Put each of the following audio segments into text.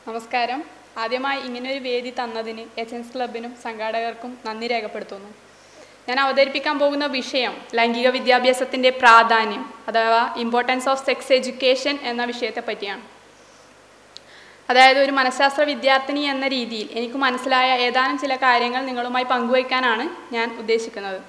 നമസ്കാരം ആദ്യമായി ഇങ്ങനൊരു വേദി തന്നതിന് എച്ചൻസ് ക്ലബിനും സംഘാടകർക്കും നന്ദി രേഖപ്പെടുത്തുന്നു ഞാൻ അവതരിപ്പിക്കാൻ പോകുന്ന വിഷയം ലൈംഗിക വിദ്യാഭ്യാസത്തിൻ്റെ പ്രാധാന്യം അഥവാ ഇമ്പോർട്ടൻസ് ഓഫ് സെക്സ് എഡ്യൂക്കേഷൻ എന്ന വിഷയത്തെ പറ്റിയാണ് അതായത് ഒരു മനഃശാസ്ത്ര വിദ്യാർത്ഥിനി എന്ന രീതിയിൽ എനിക്ക് മനസ്സിലായ ഏതാനും ചില കാര്യങ്ങൾ നിങ്ങളുമായി പങ്കുവയ്ക്കാനാണ് ഞാൻ ഉദ്ദേശിക്കുന്നത്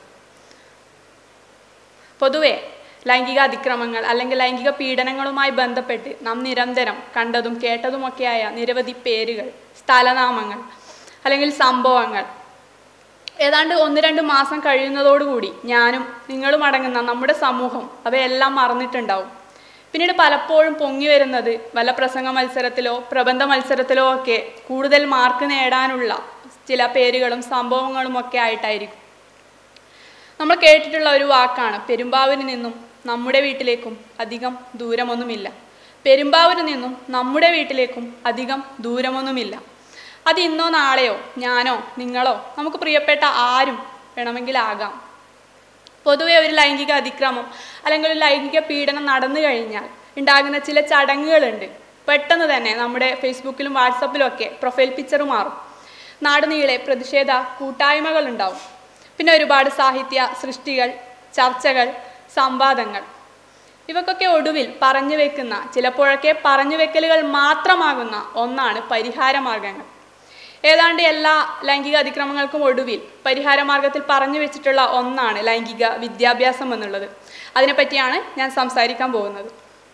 പൊതുവെ ലൈംഗിക അതിക്രമങ്ങൾ അല്ലെങ്കിൽ ലൈംഗിക പീഡനങ്ങളുമായി ബന്ധപ്പെട്ട് നാം നിരന്തരം കണ്ടതും കേട്ടതുമൊക്കെയായ നിരവധി പേരുകൾ സ്ഥലനാമങ്ങൾ അല്ലെങ്കിൽ സംഭവങ്ങൾ ഏതാണ്ട് ഒന്ന് രണ്ട് മാസം കഴിയുന്നതോടുകൂടി ഞാനും നിങ്ങളും അടങ്ങുന്ന നമ്മുടെ സമൂഹം അവയെല്ലാം മറന്നിട്ടുണ്ടാവും പിന്നീട് പലപ്പോഴും പൊങ്ങി വരുന്നത് വല്ല പ്രസംഗ മത്സരത്തിലോ പ്രബന്ധ മത്സരത്തിലോ ഒക്കെ കൂടുതൽ മാർക്ക് നേടാനുള്ള ചില പേരുകളും സംഭവങ്ങളും ഒക്കെ ആയിട്ടായിരിക്കും നമ്മൾ കേട്ടിട്ടുള്ള ഒരു വാക്കാണ് പെരുമ്പാവൂരിൽ നിന്നും നമ്മുടെ വീട്ടിലേക്കും അധികം ദൂരമൊന്നുമില്ല പെരുമ്പാവൂരിൽ നിന്നും നമ്മുടെ വീട്ടിലേക്കും അധികം ദൂരമൊന്നുമില്ല അത് ഇന്നോ നാളെയോ ഞാനോ നിങ്ങളോ നമുക്ക് പ്രിയപ്പെട്ട ആരും വേണമെങ്കിലാകാം പൊതുവെ ഒരു ലൈംഗിക അതിക്രമം അല്ലെങ്കിൽ ഒരു ലൈംഗിക പീഡനം നടന്നു കഴിഞ്ഞാൽ ഉണ്ടാകുന്ന ചില ചടങ്ങുകളുണ്ട് പെട്ടെന്ന് തന്നെ നമ്മുടെ ഫേസ്ബുക്കിലും വാട്സപ്പിലും ഒക്കെ പ്രൊഫൈൽ പിക്ചർ മാറും നാടുനീളെ പ്രതിഷേധ കൂട്ടായ്മകൾ ഉണ്ടാവും പിന്നെ ഒരുപാട് സാഹിത്യ സൃഷ്ടികൾ ചർച്ചകൾ സംവാദങ്ങൾ ഇവക്കൊക്കെ ഒടുവിൽ പറഞ്ഞു വെക്കുന്ന ചിലപ്പോഴൊക്കെ പറഞ്ഞു വെക്കലുകൾ മാത്രമാകുന്ന ഒന്നാണ് പരിഹാര മാർഗങ്ങൾ ഏതാണ്ട് എല്ലാ ലൈംഗിക അതിക്രമങ്ങൾക്കും ഒടുവിൽ പരിഹാര മാർഗത്തിൽ പറഞ്ഞു വെച്ചിട്ടുള്ള ഒന്നാണ് ലൈംഗിക വിദ്യാഭ്യാസം എന്നുള്ളത് അതിനെപ്പറ്റിയാണ് ഞാൻ സംസാരിക്കാൻ പോകുന്നത്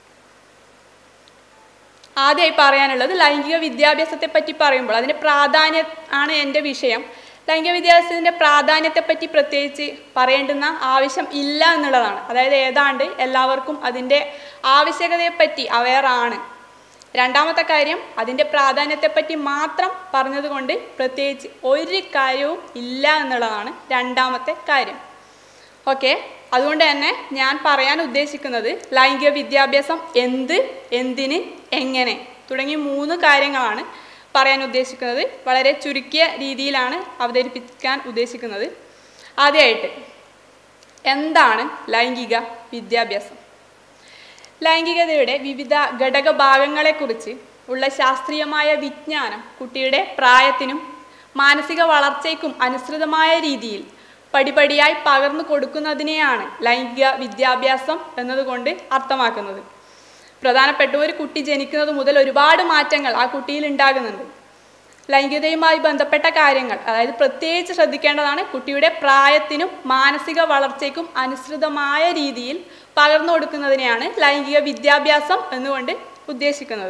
ആദ്യമായി പറയാനുള്ളത് ലൈംഗിക വിദ്യാഭ്യാസത്തെ പറ്റി പറയുമ്പോൾ അതിൻ്റെ പ്രാധാന്യം ആണ് എൻ്റെ വിഷയം ലൈംഗിക വിദ്യാഭ്യാസത്തിൻ്റെ പ്രാധാന്യത്തെപ്പറ്റി പ്രത്യേകിച്ച് പറയേണ്ടുന്ന ആവശ്യം ഇല്ല എന്നുള്ളതാണ് അതായത് ഏതാണ്ട് എല്ലാവർക്കും അതിൻ്റെ ആവശ്യകതയെപ്പറ്റി അവെയറാണ് രണ്ടാമത്തെ കാര്യം അതിൻ്റെ പ്രാധാന്യത്തെപ്പറ്റി മാത്രം പറഞ്ഞതുകൊണ്ട് പ്രത്യേകിച്ച് ഒരു കാര്യവും ഇല്ല എന്നുള്ളതാണ് രണ്ടാമത്തെ കാര്യം ഓക്കെ അതുകൊണ്ട് തന്നെ ഞാൻ പറയാൻ ഉദ്ദേശിക്കുന്നത് ലൈംഗിക വിദ്യാഭ്യാസം എന്ത് എന്തിന് എങ്ങനെ തുടങ്ങി മൂന്ന് കാര്യങ്ങളാണ് പറയാൻ ഉദ്ദേശിക്കുന്നത് വളരെ ചുരുക്കിയ രീതിയിലാണ് അവതരിപ്പിക്കാൻ ഉദ്ദേശിക്കുന്നത് ആദ്യമായിട്ട് എന്താണ് ലൈംഗിക വിദ്യാഭ്യാസം ലൈംഗികതയുടെ വിവിധ ഘടക ഭാഗങ്ങളെക്കുറിച്ച് ഉള്ള ശാസ്ത്രീയമായ വിജ്ഞാനം കുട്ടിയുടെ പ്രായത്തിനും മാനസിക വളർച്ചയ്ക്കും അനുസൃതമായ രീതിയിൽ പടിപടിയായി പകർന്നു കൊടുക്കുന്നതിനെയാണ് ലൈംഗിക വിദ്യാഭ്യാസം എന്നതുകൊണ്ട് അർത്ഥമാക്കുന്നത് പ്രധാനപ്പെട്ട ഒരു കുട്ടി ജനിക്കുന്നത് മുതൽ ഒരുപാട് മാറ്റങ്ങൾ ആ കുട്ടിയിൽ ഉണ്ടാകുന്നുണ്ട് ലൈംഗികതയുമായി ബന്ധപ്പെട്ട കാര്യങ്ങൾ അതായത് പ്രത്യേകിച്ച് ശ്രദ്ധിക്കേണ്ടതാണ് കുട്ടിയുടെ പ്രായത്തിനും മാനസിക വളർച്ചയ്ക്കും അനുസൃതമായ രീതിയിൽ പകർന്നു കൊടുക്കുന്നതിനെയാണ് ലൈംഗിക വിദ്യാഭ്യാസം എന്നുകൊണ്ട് ഉദ്ദേശിക്കുന്നത്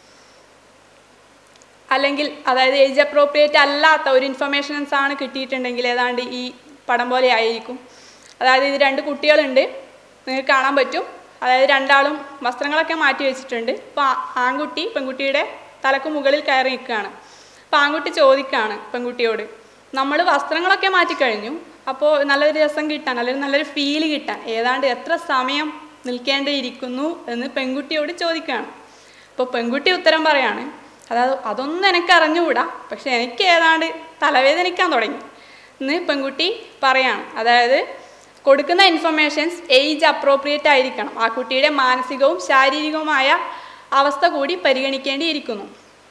അല്ലെങ്കിൽ അതായത് ഏജ് അപ്രോപ്രിയേറ്റ് അല്ലാത്ത ഒരു ഇൻഫർമേഷൻസ് ആണ് കിട്ടിയിട്ടുണ്ടെങ്കിൽ ഏതാണ്ട് ഈ പടം പോലെ ആയിരിക്കും അതായത് ഇത് രണ്ട് കുട്ടികളുണ്ട് നിങ്ങൾക്ക് കാണാൻ പറ്റും അതായത് രണ്ടാളും വസ്ത്രങ്ങളൊക്കെ മാറ്റി വെച്ചിട്ടുണ്ട് അപ്പോൾ ആൺകുട്ടി പെൺകുട്ടിയുടെ തലക്ക് മുകളിൽ കയറി നിൽക്കുകയാണ് അപ്പോൾ ആൺകുട്ടി ചോദിക്കുകയാണ് പെൺകുട്ടിയോട് നമ്മൾ വസ്ത്രങ്ങളൊക്കെ മാറ്റിക്കഴിഞ്ഞു അപ്പോൾ നല്ലൊരു രസം കിട്ടാൻ അല്ലെങ്കിൽ നല്ലൊരു ഫീല് കിട്ടാൻ ഏതാണ്ട് എത്ര സമയം നിൽക്കേണ്ടിയിരിക്കുന്നു എന്ന് പെൺകുട്ടിയോട് ചോദിക്കുകയാണ് അപ്പോൾ പെൺകുട്ടി ഉത്തരം പറയാണ് അതായത് അതൊന്നും എനിക്ക് അറിഞ്ഞുകൂടാ പക്ഷെ എനിക്ക് ഏതാണ്ട് തലവേദനിക്കാൻ തുടങ്ങി എന്ന് പെൺകുട്ടി പറയാണ് അതായത് കൊടുക്കുന്ന ഇൻഫർമേഷൻസ് ഏജ് അപ്രോപ്രിയേറ്റ് ആയിരിക്കണം ആ കുട്ടിയുടെ മാനസികവും ശാരീരികവുമായ അവസ്ഥ കൂടി പരിഗണിക്കേണ്ടിയിരിക്കുന്നു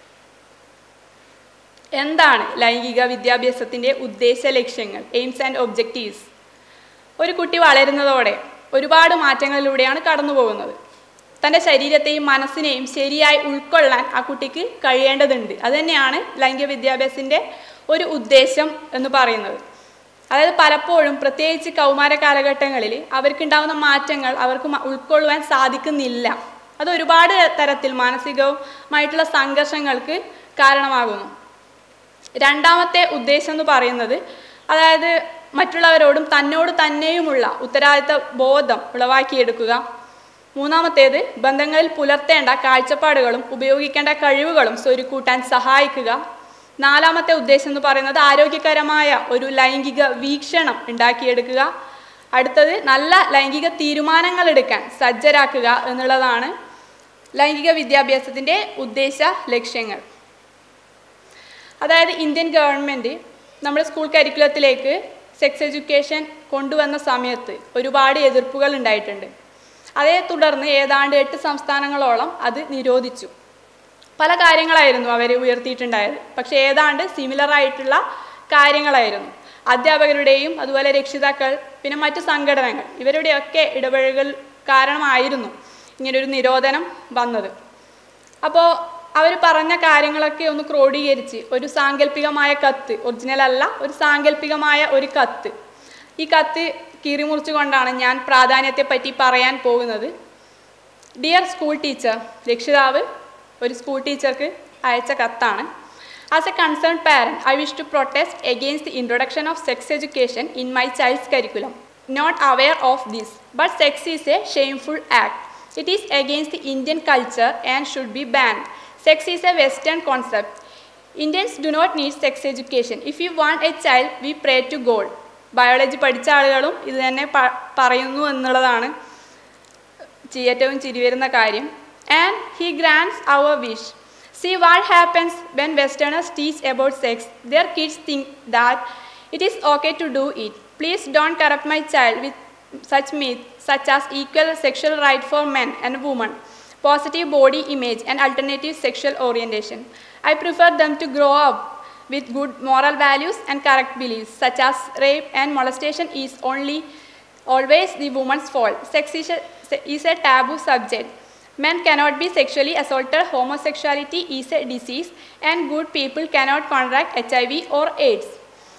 എന്താണ് ലൈംഗിക വിദ്യാഭ്യാസത്തിൻ്റെ ഉദ്ദേശ ലക്ഷ്യങ്ങൾ എയിംസ് ആൻഡ് ഒബ്ജക്റ്റീവ്സ് ഒരു കുട്ടി വളരുന്നതോടെ ഒരുപാട് മാറ്റങ്ങളിലൂടെയാണ് കടന്നു പോകുന്നത് തൻ്റെ ശരീരത്തെയും മനസ്സിനെയും ശരിയായി ഉൾക്കൊള്ളാൻ ആ കുട്ടിക്ക് കഴിയേണ്ടതുണ്ട് അതുതന്നെയാണ് ലൈംഗിക വിദ്യാഭ്യാസത്തിൻ്റെ ഒരു ഉദ്ദേശം എന്ന് പറയുന്നത് അതായത് പലപ്പോഴും പ്രത്യേകിച്ച് കൗമാര കാലഘട്ടങ്ങളിൽ അവർക്കുണ്ടാകുന്ന മാറ്റങ്ങൾ അവർക്ക് ഉൾക്കൊള്ളുവാൻ സാധിക്കുന്നില്ല അത് ഒരുപാട് തരത്തിൽ മാനസികവുമായിട്ടുള്ള സംഘർഷങ്ങൾക്ക് കാരണമാകുന്നു രണ്ടാമത്തെ ഉദ്ദേശം എന്ന് പറയുന്നത് അതായത് മറ്റുള്ളവരോടും തന്നോട് തന്നെയുമുള്ള ഉത്തരവാദിത്ത ബോധം ഉളവാക്കിയെടുക്കുക മൂന്നാമത്തേത് ബന്ധങ്ങളിൽ പുലർത്തേണ്ട കാഴ്ചപ്പാടുകളും ഉപയോഗിക്കേണ്ട കഴിവുകളും സ്വരുക്കൂട്ടാൻ സഹായിക്കുക നാലാമത്തെ ഉദ്ദേശം എന്ന് പറയുന്നത് ആരോഗ്യകരമായ ഒരു ലൈംഗിക വീക്ഷണം ഉണ്ടാക്കിയെടുക്കുക അടുത്തത് നല്ല ലൈംഗിക തീരുമാനങ്ങൾ എടുക്കാൻ സജ്ജരാക്കുക എന്നുള്ളതാണ് ലൈംഗിക വിദ്യാഭ്യാസത്തിൻ്റെ ഉദ്ദേശ ലക്ഷ്യങ്ങൾ അതായത് ഇന്ത്യൻ ഗവൺമെൻറ് നമ്മുടെ സ്കൂൾ കരിക്കുലത്തിലേക്ക് സെക്സ് എഡ്യൂക്കേഷൻ കൊണ്ടുവന്ന സമയത്ത് ഒരുപാട് എതിർപ്പുകൾ ഉണ്ടായിട്ടുണ്ട് അതേ തുടർന്ന് ഏതാണ്ട് എട്ട് സംസ്ഥാനങ്ങളോളം അത് നിരോധിച്ചു പല കാര്യങ്ങളായിരുന്നു അവർ ഉയർത്തിയിട്ടുണ്ടായത് പക്ഷേ ഏതാണ്ട് സിമിലർ ആയിട്ടുള്ള കാര്യങ്ങളായിരുന്നു അധ്യാപകരുടെയും അതുപോലെ രക്ഷിതാക്കൾ പിന്നെ മറ്റു സംഘടനകൾ ഇവരുടെയൊക്കെ ഇടപെടലുകൾ കാരണമായിരുന്നു ഇങ്ങനൊരു നിരോധനം വന്നത് അപ്പോൾ അവർ പറഞ്ഞ കാര്യങ്ങളൊക്കെ ഒന്ന് ക്രോഡീകരിച്ച് ഒരു സാങ്കല്പികമായ കത്ത് ഒറിജിനൽ അല്ല ഒരു സാങ്കല്പികമായ ഒരു കത്ത് ഈ കത്ത് കീറിമുറിച്ചുകൊണ്ടാണ് ഞാൻ പ്രാധാന്യത്തെപ്പറ്റി പറയാൻ പോകുന്നത് ഡിയർ സ്കൂൾ ടീച്ചർ രക്ഷിതാവ് ഒരു സ്കൂൾ ടീച്ചർക്ക് അയച്ച കത്താണ് as a concern parent I wish to protest against the introduction of sex education in my child's curriculum not aware of this but sex is a shameful act it is against the Indian culture and should be ban sex is a western concept Indians do not need sex education if you want a child we pray to God biology പഠിച്ച ആളുകളും ഇത് തന്നെ പ- പറയുന്നു എന്നുള്ളതാണ് ചി- ഏറ്റവും ചിരി വരുന്ന കാര്യം and he grants our wish see what happens when westerners teach about sex their kids think that it is okay to do it please don't corrupt my child with such myths such as equal sexual right for men and women, positive body image, and alternative sexual orientation. I prefer them to grow up with good moral values and correct beliefs, such as rape and molestation is only always the woman's fault. Sex is a, is a taboo subject. Men cannot be sexually assaulted, homosexuality is a disease, and good people cannot contract HIV or AIDS.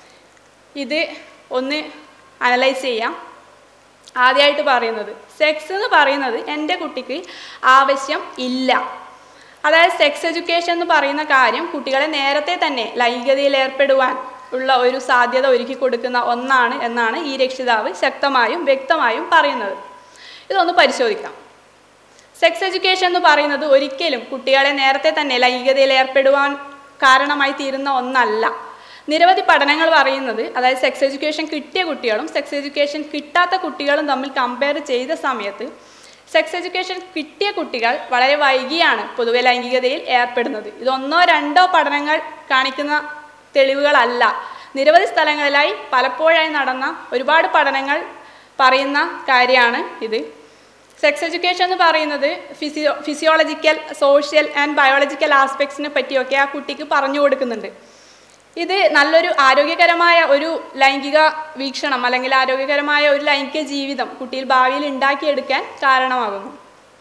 ഇത് ഒന്ന് analyse ചെയ്യാം ആദ്യമായിട്ട് പറയുന്നത് sex എന്ന് പറയുന്നത് എൻ്റെ കുട്ടിക്ക് ആവശ്യം ഇല്ല അതായത് സെക്സ് എഡ്യൂക്കേഷൻ എന്ന് പറയുന്ന കാര്യം കുട്ടികളെ നേരത്തെ തന്നെ ലൈംഗികതയിൽ ഏർപ്പെടുവാൻ ഉള്ള ഒരു സാധ്യത ഒരുക്കി കൊടുക്കുന്ന ഒന്നാണ് എന്നാണ് ഈ രക്ഷിതാവ് ശക്തമായും വ്യക്തമായും പറയുന്നത് ഇതൊന്ന് പരിശോധിക്കാം സെക്സ് എഡ്യൂക്കേഷൻ എന്ന് പറയുന്നത് ഒരിക്കലും കുട്ടികളെ നേരത്തെ തന്നെ ലൈംഗികതയിൽ ഏർപ്പെടുവാൻ കാരണമായി തീരുന്ന ഒന്നല്ല നിരവധി പഠനങ്ങൾ പറയുന്നത് അതായത് സെക്സ് എഡ്യൂക്കേഷൻ കിട്ടിയ കുട്ടികളും സെക്സ് എഡ്യൂക്കേഷൻ കിട്ടാത്ത കുട്ടികളും തമ്മിൽ കമ്പയർ ചെയ്ത സമയത്ത് സെക്സ് എഡ്യൂക്കേഷൻ കിട്ടിയ കുട്ടികൾ വളരെ വൈകിയാണ് പൊതുവെ ലൈംഗികതയിൽ ഏർപ്പെടുന്നത് ഇതൊന്നോ രണ്ടോ പഠനങ്ങൾ കാണിക്കുന്ന തെളിവുകളല്ല നിരവധി സ്ഥലങ്ങളിലായി പലപ്പോഴായി നടന്ന ഒരുപാട് പഠനങ്ങൾ പറയുന്ന കാര്യമാണ് ഇത് സെക്സ് എഡ്യൂക്കേഷൻ എന്ന് പറയുന്നത് physio physiological social and biological ആസ്പെക്ട്സിനെ പറ്റിയൊക്കെ ആ കുട്ടിക്ക് പറഞ്ഞു കൊടുക്കുന്നുണ്ട് ഇത് നല്ലൊരു ആരോഗ്യകരമായ ഒരു ലൈംഗിക വീക്ഷണം അല്ലെങ്കിൽ ആരോഗ്യകരമായ ഒരു ലൈംഗിക ജീവിതം കുട്ടിയിൽ ഭാവിയിൽ ഉണ്ടാക്കിയെടുക്കാൻ കാരണമാകുന്നു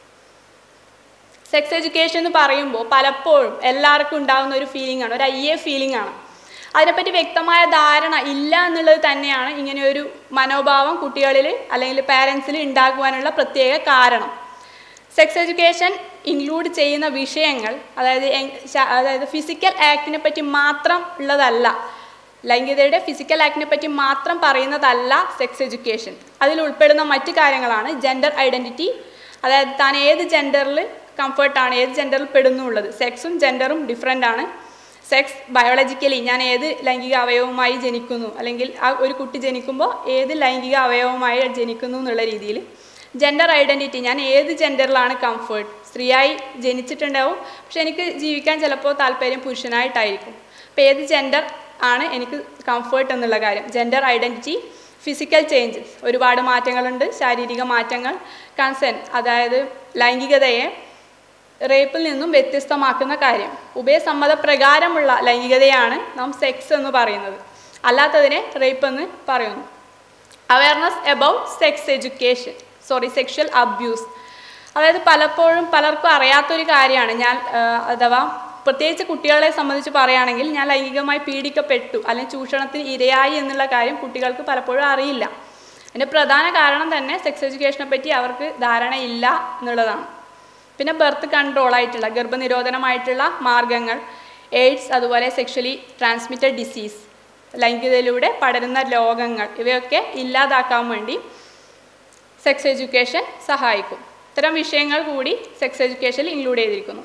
സെക്സ് എഡ്യൂക്കേഷൻ എന്ന് പറയുമ്പോൾ പലപ്പോഴും എല്ലാവർക്കും ഉണ്ടാകുന്ന ഒരു ഫീലിംഗ് ആണ് ഒരു അയ്യേ ഫീലിംഗ് ആണ് അതിനെപ്പറ്റി വ്യക്തമായ ധാരണ ഇല്ല എന്നുള്ളത് തന്നെയാണ് ഇങ്ങനെ ഒരു മനോഭാവം കുട്ടികളിൽ അല്ലെങ്കിൽ പാരൻസിൽ ഉണ്ടാക്കുവാനുള്ള പ്രത്യേക കാരണം സെക്സ് എഡ്യൂക്കേഷൻ ഇൻക്ലൂഡ് ചെയ്യുന്ന വിഷയങ്ങൾ അതായത് എങ്- ശ- അതായത് ഫിസിക്കൽ ആക്ടിനെ പറ്റി മാത്രം ഉള്ളതല്ല ലൈംഗികതയുടെ ഫിസിക്കൽ ആക്ടിനെ പറ്റി മാത്രം പറയുന്നതല്ല സെക്സ് എഡ്യൂക്കേഷൻ അതിൽ ഉൾപ്പെടുന്ന മറ്റു കാര്യങ്ങളാണ് ജെൻഡർ ഐഡൻറ്റിറ്റി അതായത് താൻ ഏത് ജെൻഡറിൽ കംഫർട്ടാണ് ഏത് ജെൻഡറിൽ പെടുന്നുള്ളത് സെക്സും ജെൻഡറും ഡിഫറെൻ്റ് ആണ് സെക്സ് ബയോളജിക്കലി ഞാൻ ഏത് ലൈംഗിക അവയവവുമായി ജനിക്കുന്നു അല്ലെങ്കിൽ ആ ഒരു കുട്ടി ജനിക്കുമ്പോൾ ഏത് ലൈംഗിക അവയവവുമായി ജനിക്കുന്നു എന്നുള്ള രീതിയിൽ ജെൻഡർ ഐഡൻറ്റിറ്റി ഞാൻ ഏത് ജെൻഡറിലാണ് കംഫർട്ട് സ്ത്രീയായി ജനിച്ചിട്ടുണ്ടാവും പക്ഷെ എനിക്ക് ജീവിക്കാൻ ചിലപ്പോൾ താല്പര്യം പുരുഷനായിട്ടായിരിക്കും അപ്പോൾ ഏത് ജെൻഡർ ആണ് എനിക്ക് കംഫർട്ട് എന്നുള്ള കാര്യം ജെൻഡർ ഐഡൻറ്റിറ്റി ഫിസിക്കൽ ചേഞ്ചസ് ഒരുപാട് മാറ്റങ്ങളുണ്ട് ശാരീരിക മാറ്റങ്ങൾ കൺസെൻറ്റ് അതായത് ലൈംഗികതയെ റേപ്പിൽ നിന്നും വ്യത്യസ്തമാക്കുന്ന കാര്യം ഉഭയസമ്മത പ്രകാരമുള്ള ലൈംഗികതയാണ് നാം സെക്സ് എന്ന് പറയുന്നത് അല്ലാത്തതിനെ റേപ്പ് എന്ന് പറയുന്നു awareness about sex education sorry sexual abuse അതായത് പലപ്പോഴും പലർക്കും അറിയാത്തൊരു കാര്യമാണ് ഞാൻ ആ, അഥവാ പ്രത്യേകിച്ച് കുട്ടികളെ സംബന്ധിച്ച് പറയുകയാണെങ്കിൽ ഞാൻ ലൈംഗികമായി പീഡിക്കപ്പെട്ടു അല്ലെങ്കിൽ ചൂഷണത്തിന് ഇരയായി എന്നുള്ള കാര്യം കുട്ടികൾക്ക് പലപ്പോഴും അറിയില്ല അതിൻ്റെ പ്രധാന കാരണം തന്നെ സെക്സ് എഡ്യൂക്കേഷനെ പറ്റി അവർക്ക് ധാരണയില്ല എന്നുള്ളതാണ് പിന്നെ ബർത്ത് കൺട്രോൾ ആയിട്ടുള്ള ഗർഭനിരോധനമായിട്ടുള്ള മാർഗങ്ങൾ എയ്ഡ്സ് അതുപോലെ സെക്ഷലി ട്രാൻസ്മിറ്റഡ് ഡിസീസ് ലൈംഗികതയിലൂടെ പടരുന്ന രോഗങ്ങൾ ഇവയൊക്കെ ഇല്ലാതാക്കാൻ വേണ്ടി സെക്സ് എഡ്യൂക്കേഷൻ സഹായിക്കും ഇത്തരം വിഷയങ്ങൾ കൂടി സെക്സ് എഡ്യൂക്കേഷനിൽ ഇൻക്ലൂഡ് ചെയ്തിരിക്കുന്നു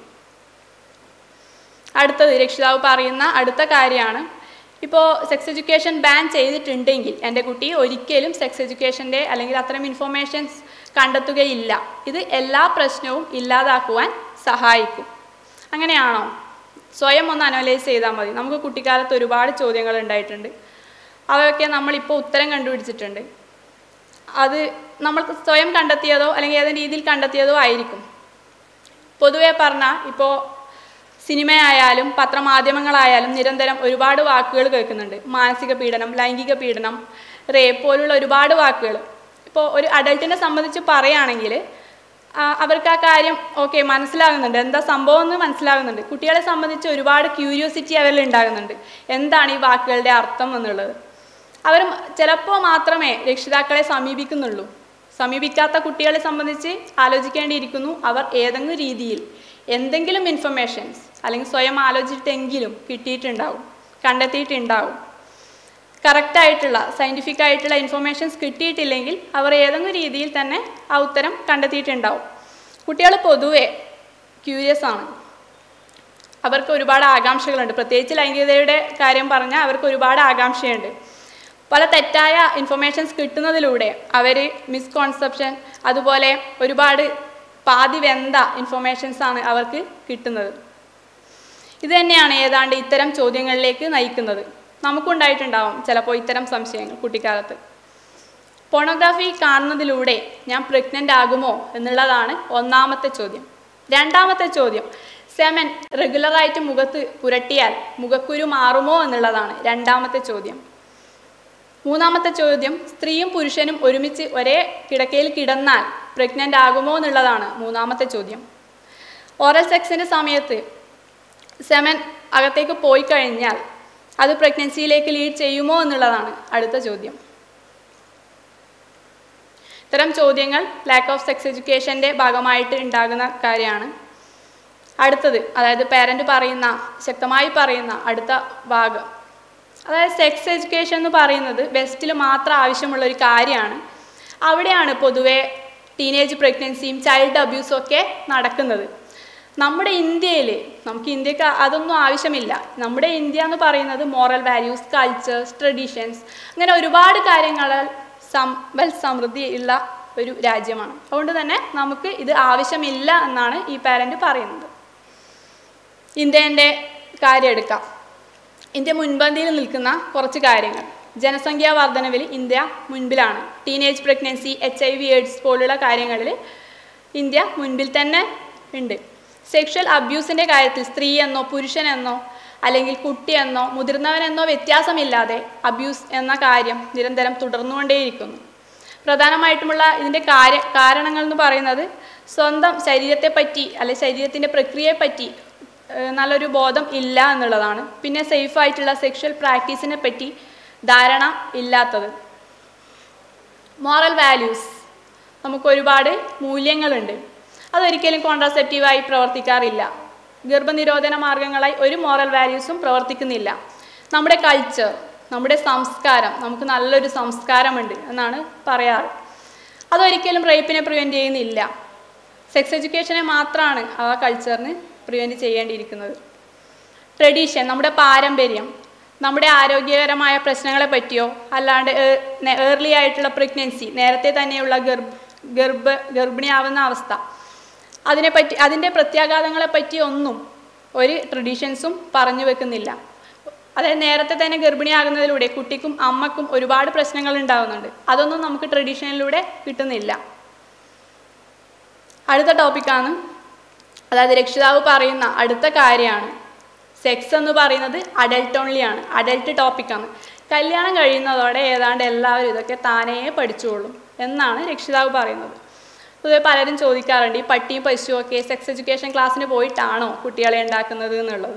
അടുത്തത് രക്ഷിതാവ് പറയുന്ന അടുത്ത കാര്യമാണ് ഇപ്പോൾ സെക്സ് എഡ്യൂക്കേഷൻ ബാൻ ചെയ്തിട്ടുണ്ടെങ്കിൽ എൻ്റെ കുട്ടി ഒരിക്കലും സെക്സ് എഡ്യൂക്കേഷൻ്റെ അല്ലെങ്കിൽ അത്തരം ഇൻഫോർമേഷൻസ് കണ്ടെത്തുകയില്ല ഇത് എല്ലാ പ്രശ്നവും ഇല്ലാതാക്കുവാൻ സഹായിക്കും അങ്ങനെയാണോ സ്വയം ഒന്ന് അനലൈസ് ചെയ്താൽ മതി നമുക്ക് കുട്ടിക്കാലത്ത് ഒരുപാട് ചോദ്യങ്ങൾ ഉണ്ടായിട്ടുണ്ട് അവയൊക്കെ നമ്മളിപ്പോൾ ഉത്തരം കണ്ടുപിടിച്ചിട്ടുണ്ട് അത് നമ്മൾ സ്വയം കണ്ടെത്തിയതോ അല്ലെങ്കിൽ ഏതെങ്കിലും രീതിയിൽ കണ്ടെത്തിയതോ ആയിരിക്കും പൊതുവെ പറഞ്ഞാൽ ഇപ്പോൾ സിനിമയായാലും പത്രമാധ്യമങ്ങളായാലും നിരന്തരം ഒരുപാട് വാക്കുകൾ കേൾക്കുന്നുണ്ട് മാനസിക പീഡനം ലൈംഗിക പീഡനം റേപ്പ് പോലുള്ള ഒരുപാട് വാക്കുകൾ ഇപ്പോൾ ഒരു അഡൾട്ടിനെ സംബന്ധിച്ച് പറയുകയാണെങ്കിൽ ആ, അവർക്ക് ആ കാര്യം ഓക്കെ മനസ്സിലാകുന്നുണ്ട് എന്താ സംഭവം എന്ന് മനസ്സിലാകുന്നുണ്ട് കുട്ടികളെ സംബന്ധിച്ച് ഒരുപാട് ക്യൂരിയോസിറ്റി അവരിൽ ഉണ്ടാകുന്നുണ്ട് എന്താണ് ഈ വാക്കുകളുടെ അർത്ഥം എന്നുള്ളത് അവർ ചിലപ്പോൾ മാത്രമേ രക്ഷിതാക്കളെ സമീപിക്കുന്നുള്ളൂ സമീപിക്കാത്ത കുട്ടികളെ സംബന്ധിച്ച് ആലോചിക്കേണ്ടിയിരിക്കുന്നു അവർ ഏതെങ്കിലും രീതിയിൽ എന്തെങ്കിലും ഇൻഫർമേഷൻസ് അല്ലെങ്കിൽ സ്വയം ആലോചിച്ചിട്ടെങ്കിലും കിട്ടിയിട്ടുണ്ടാവും കണ്ടെത്തിയിട്ടുണ്ടാവും കറക്റ്റായിട്ടുള്ള സയൻറ്റിഫിക് ആയിട്ടുള്ള ഇൻഫർമേഷൻസ് കിട്ടിയിട്ടില്ലെങ്കിൽ അവർ ഏതെങ്കിലും രീതിയിൽ തന്നെ ആ ഉത്തരം കണ്ടെത്തിയിട്ടുണ്ടാവും കുട്ടികൾ പൊതുവെ ക്യൂരിയസ് ആണ് അവർക്ക് ഒരുപാട് ആകാംക്ഷകളുണ്ട് പ്രത്യേകിച്ച് ലൈംഗികതയുടെ കാര്യം പറഞ്ഞാൽ അവർക്ക് ഒരുപാട് ആകാംക്ഷയുണ്ട് പല തെറ്റായ ഇൻഫർമേഷൻസ് കിട്ടുന്നതിലൂടെ അവർ മിസ്കോൺസെപ്ഷൻ അതുപോലെ ഒരുപാട് പാതി വെന്ത ഇൻഫർമേഷൻസ് ആണ് അവർക്ക് കിട്ടുന്നത് ഇത് തന്നെയാണ് ഏതാണ്ട് ഇത്തരം ചോദ്യങ്ങളിലേക്ക് നയിക്കുന്നത് നമുക്കുണ്ടായിട്ടുണ്ടാവും ചിലപ്പോൾ ഇത്തരം സംശയങ്ങൾ കുട്ടിക്കാലത്ത് പോണോഗ്രാഫി കാണുന്നതിലൂടെ ഞാൻ പ്രഗ്നൻ്റ് ആകുമോ എന്നുള്ളതാണ് ഒന്നാമത്തെ ചോദ്യം രണ്ടാമത്തെ ചോദ്യം സെമൻ റെഗുലറായിട്ട് മുഖത്ത് പുരട്ടിയാൽ മുഖക്കുരു മാറുമോ എന്നുള്ളതാണ് രണ്ടാമത്തെ ചോദ്യം മൂന്നാമത്തെ ചോദ്യം സ്ത്രീയും പുരുഷനും ഒരുമിച്ച് ഒരേ കിടക്കയിൽ കിടന്നാൽ പ്രഗ്നൻ്റ് ആകുമോ എന്നുള്ളതാണ് മൂന്നാമത്തെ ചോദ്യം ഓറൽ സെക്സിൻ്റെ സമയത്ത് സെമൻ അകത്തേക്ക് പോയി കഴിഞ്ഞാൽ അത് പ്രഗ്നൻസിയിലേക്ക് ലീഡ് ചെയ്യുമോ എന്നുള്ളതാണ് അടുത്ത ചോദ്യം ഇത്തരം ചോദ്യങ്ങൾ ലാക്ക് ഓഫ് സെക്സ് എഡ്യൂക്കേഷൻ്റെ ഭാഗമായിട്ട് ഉണ്ടാകുന്ന കാര്യമാണ് അടുത്തത് അതായത് പേരൻ്റ് പറയുന്ന ശക്തമായി പറയുന്ന അടുത്ത ഭാഗം അതായത് സെക്സ് എഡ്യൂക്കേഷൻ എന്ന് പറയുന്നത് വെസ്റ്റിൽ മാത്രം ആവശ്യമുള്ള ഒരു കാര്യമാണ് അവിടെയാണ് പൊതുവെ ടീനേജ് പ്രഗ്നൻസിയും ചൈൽഡ് അബ്യൂസും ഒക്കെ നടക്കുന്നത് നമ്മുടെ ഇന്ത്യയിൽ നമുക്ക് ഇന്ത്യക്ക് അതൊന്നും ആവശ്യമില്ല നമ്മുടെ ഇന്ത്യ എന്ന് പറയുന്നത് മോറൽ വാല്യൂസ് കൾച്ചേഴ്സ് ട്രഡീഷൻസ് അങ്ങനെ ഒരുപാട് കാര്യങ്ങളിൽ സമ്പൽ സമൃദ്ധി ഉള്ള ഒരു രാജ്യമാണ് അതുകൊണ്ട് തന്നെ നമുക്ക് ഇത് ആവശ്യമില്ല എന്നാണ് ഈ പാരൻ്റ് പറയുന്നത് ഇന്ത്യൻ്റെ കാര്യം എടുക്കാം ഇന്ത്യ മുൻപന്തിയിൽ നിൽക്കുന്ന കുറച്ച് കാര്യങ്ങൾ ജനസംഖ്യാ വർധനവിൽ ഇന്ത്യ മുൻപിലാണ് teenage pregnancy H I V AIDS പോലുള്ള കാര്യങ്ങളിൽ ഇന്ത്യ മുൻപിൽ തന്നെ ഉണ്ട് സെക്ഷൽ അബ്യൂസിൻ്റെ കാര്യത്തിൽ സ്ത്രീ എന്നോ പുരുഷനെന്നോ അല്ലെങ്കിൽ കുട്ടിയെന്നോ മുതിർന്നവനെന്നോ വ്യത്യാസമില്ലാതെ അബ്യൂസ് എന്ന കാര്യം നിരന്തരം തുടർന്നുകൊണ്ടേയിരിക്കുന്നു പ്രധാനമായിട്ടുമുള്ള ഇതിൻ്റെ കാര്യ കാരണങ്ങൾ എന്ന് പറയുന്നത് സ്വന്തം ശരീരത്തെപ്പറ്റി അല്ലെ ശരീരത്തിൻ്റെ പ്രക്രിയയെപ്പറ്റി ഏഹ് നല്ലൊരു ബോധം ഇല്ല എന്നുള്ളതാണ് പിന്നെ സേഫ് ആയിട്ടുള്ള സെക്ഷൽ പ്രാക്ടീസിനെ പറ്റി ധാരണ ഇല്ലാത്തത് മോറൽ വാല്യൂസ് നമുക്ക് ഒരുപാട് മൂല്യങ്ങളുണ്ട് അതൊരിക്കലും കോൺട്രാസെപ്റ്റീവായി പ്രവർത്തിക്കാറില്ല ഗർഭനിരോധന മാർഗങ്ങളായി ഒരു മോറൽ വാല്യൂസും പ്രവർത്തിക്കുന്നില്ല നമ്മുടെ കൾച്ചർ നമ്മുടെ സംസ്കാരം നമുക്ക് നല്ലൊരു സംസ്കാരമുണ്ട് എന്നാണ് പറയാറ് അതൊരിക്കലും റേപ്പിനെ പ്രിവെൻറ്റ് ചെയ്യുന്നില്ല സെക്സ് എഡ്യൂക്കേഷനെ മാത്രമാണ് ആ കൾച്ചറിന് പ്രിവെൻറ്റ് ചെയ്യേണ്ടിയിരിക്കുന്നത് ട്രഡീഷൻ നമ്മുടെ പാരമ്പര്യം നമ്മുടെ ആരോഗ്യകരമായ പ്രശ്നങ്ങളെ പറ്റിയോ അല്ലാണ്ട് ഏർലി ആയിട്ടുള്ള പ്രഗ്നൻസി നേരത്തെ തന്നെയുള്ള ഗർഭ ഗർഭ ഗർഭിണിയാവുന്ന അവസ്ഥ അതിനെപ്പറ്റി അതിൻ്റെ പ്രത്യാഘാതങ്ങളെ പറ്റി ഒന്നും ഒരു ട്രഡീഷൻസും പറഞ്ഞു വെക്കുന്നില്ല അതായത് നേരത്തെ തന്നെ ഗർഭിണിയാകുന്നതിലൂടെ കുട്ടിക്കും അമ്മക്കും ഒരുപാട് പ്രശ്നങ്ങൾ ഉണ്ടാകുന്നുണ്ട് അതൊന്നും നമുക്ക് ട്രഡീഷനിലൂടെ കിട്ടുന്നില്ല അടുത്ത ടോപ്പിക്കാണ് അതായത് രക്ഷിതാവ് പറയുന്ന അടുത്ത കാര്യമാണ് സെക്സ് എന്ന് പറയുന്നത് അഡൽട്ട് ഓൺലി ആണ് അഡൽട്ട് ടോപ്പിക്കാണ് കല്യാണം കഴിയുന്നതോടെ ഏതാണ്ട് എല്ലാവരും ഇതൊക്കെ താനേ പഠിച്ചുകൊള്ളും എന്നാണ് രക്ഷിതാവ് പറയുന്നത് പൊതുവെ പലരും ചോദിക്കാറുണ്ട് ഈ പട്ടിയും പശുവും ഒക്കെ സെക്സ് എഡ്യൂക്കേഷൻ ക്ലാസ്സിന് പോയിട്ടാണോ കുട്ടികളെ ഉണ്ടാക്കുന്നത് എന്നുള്ളത്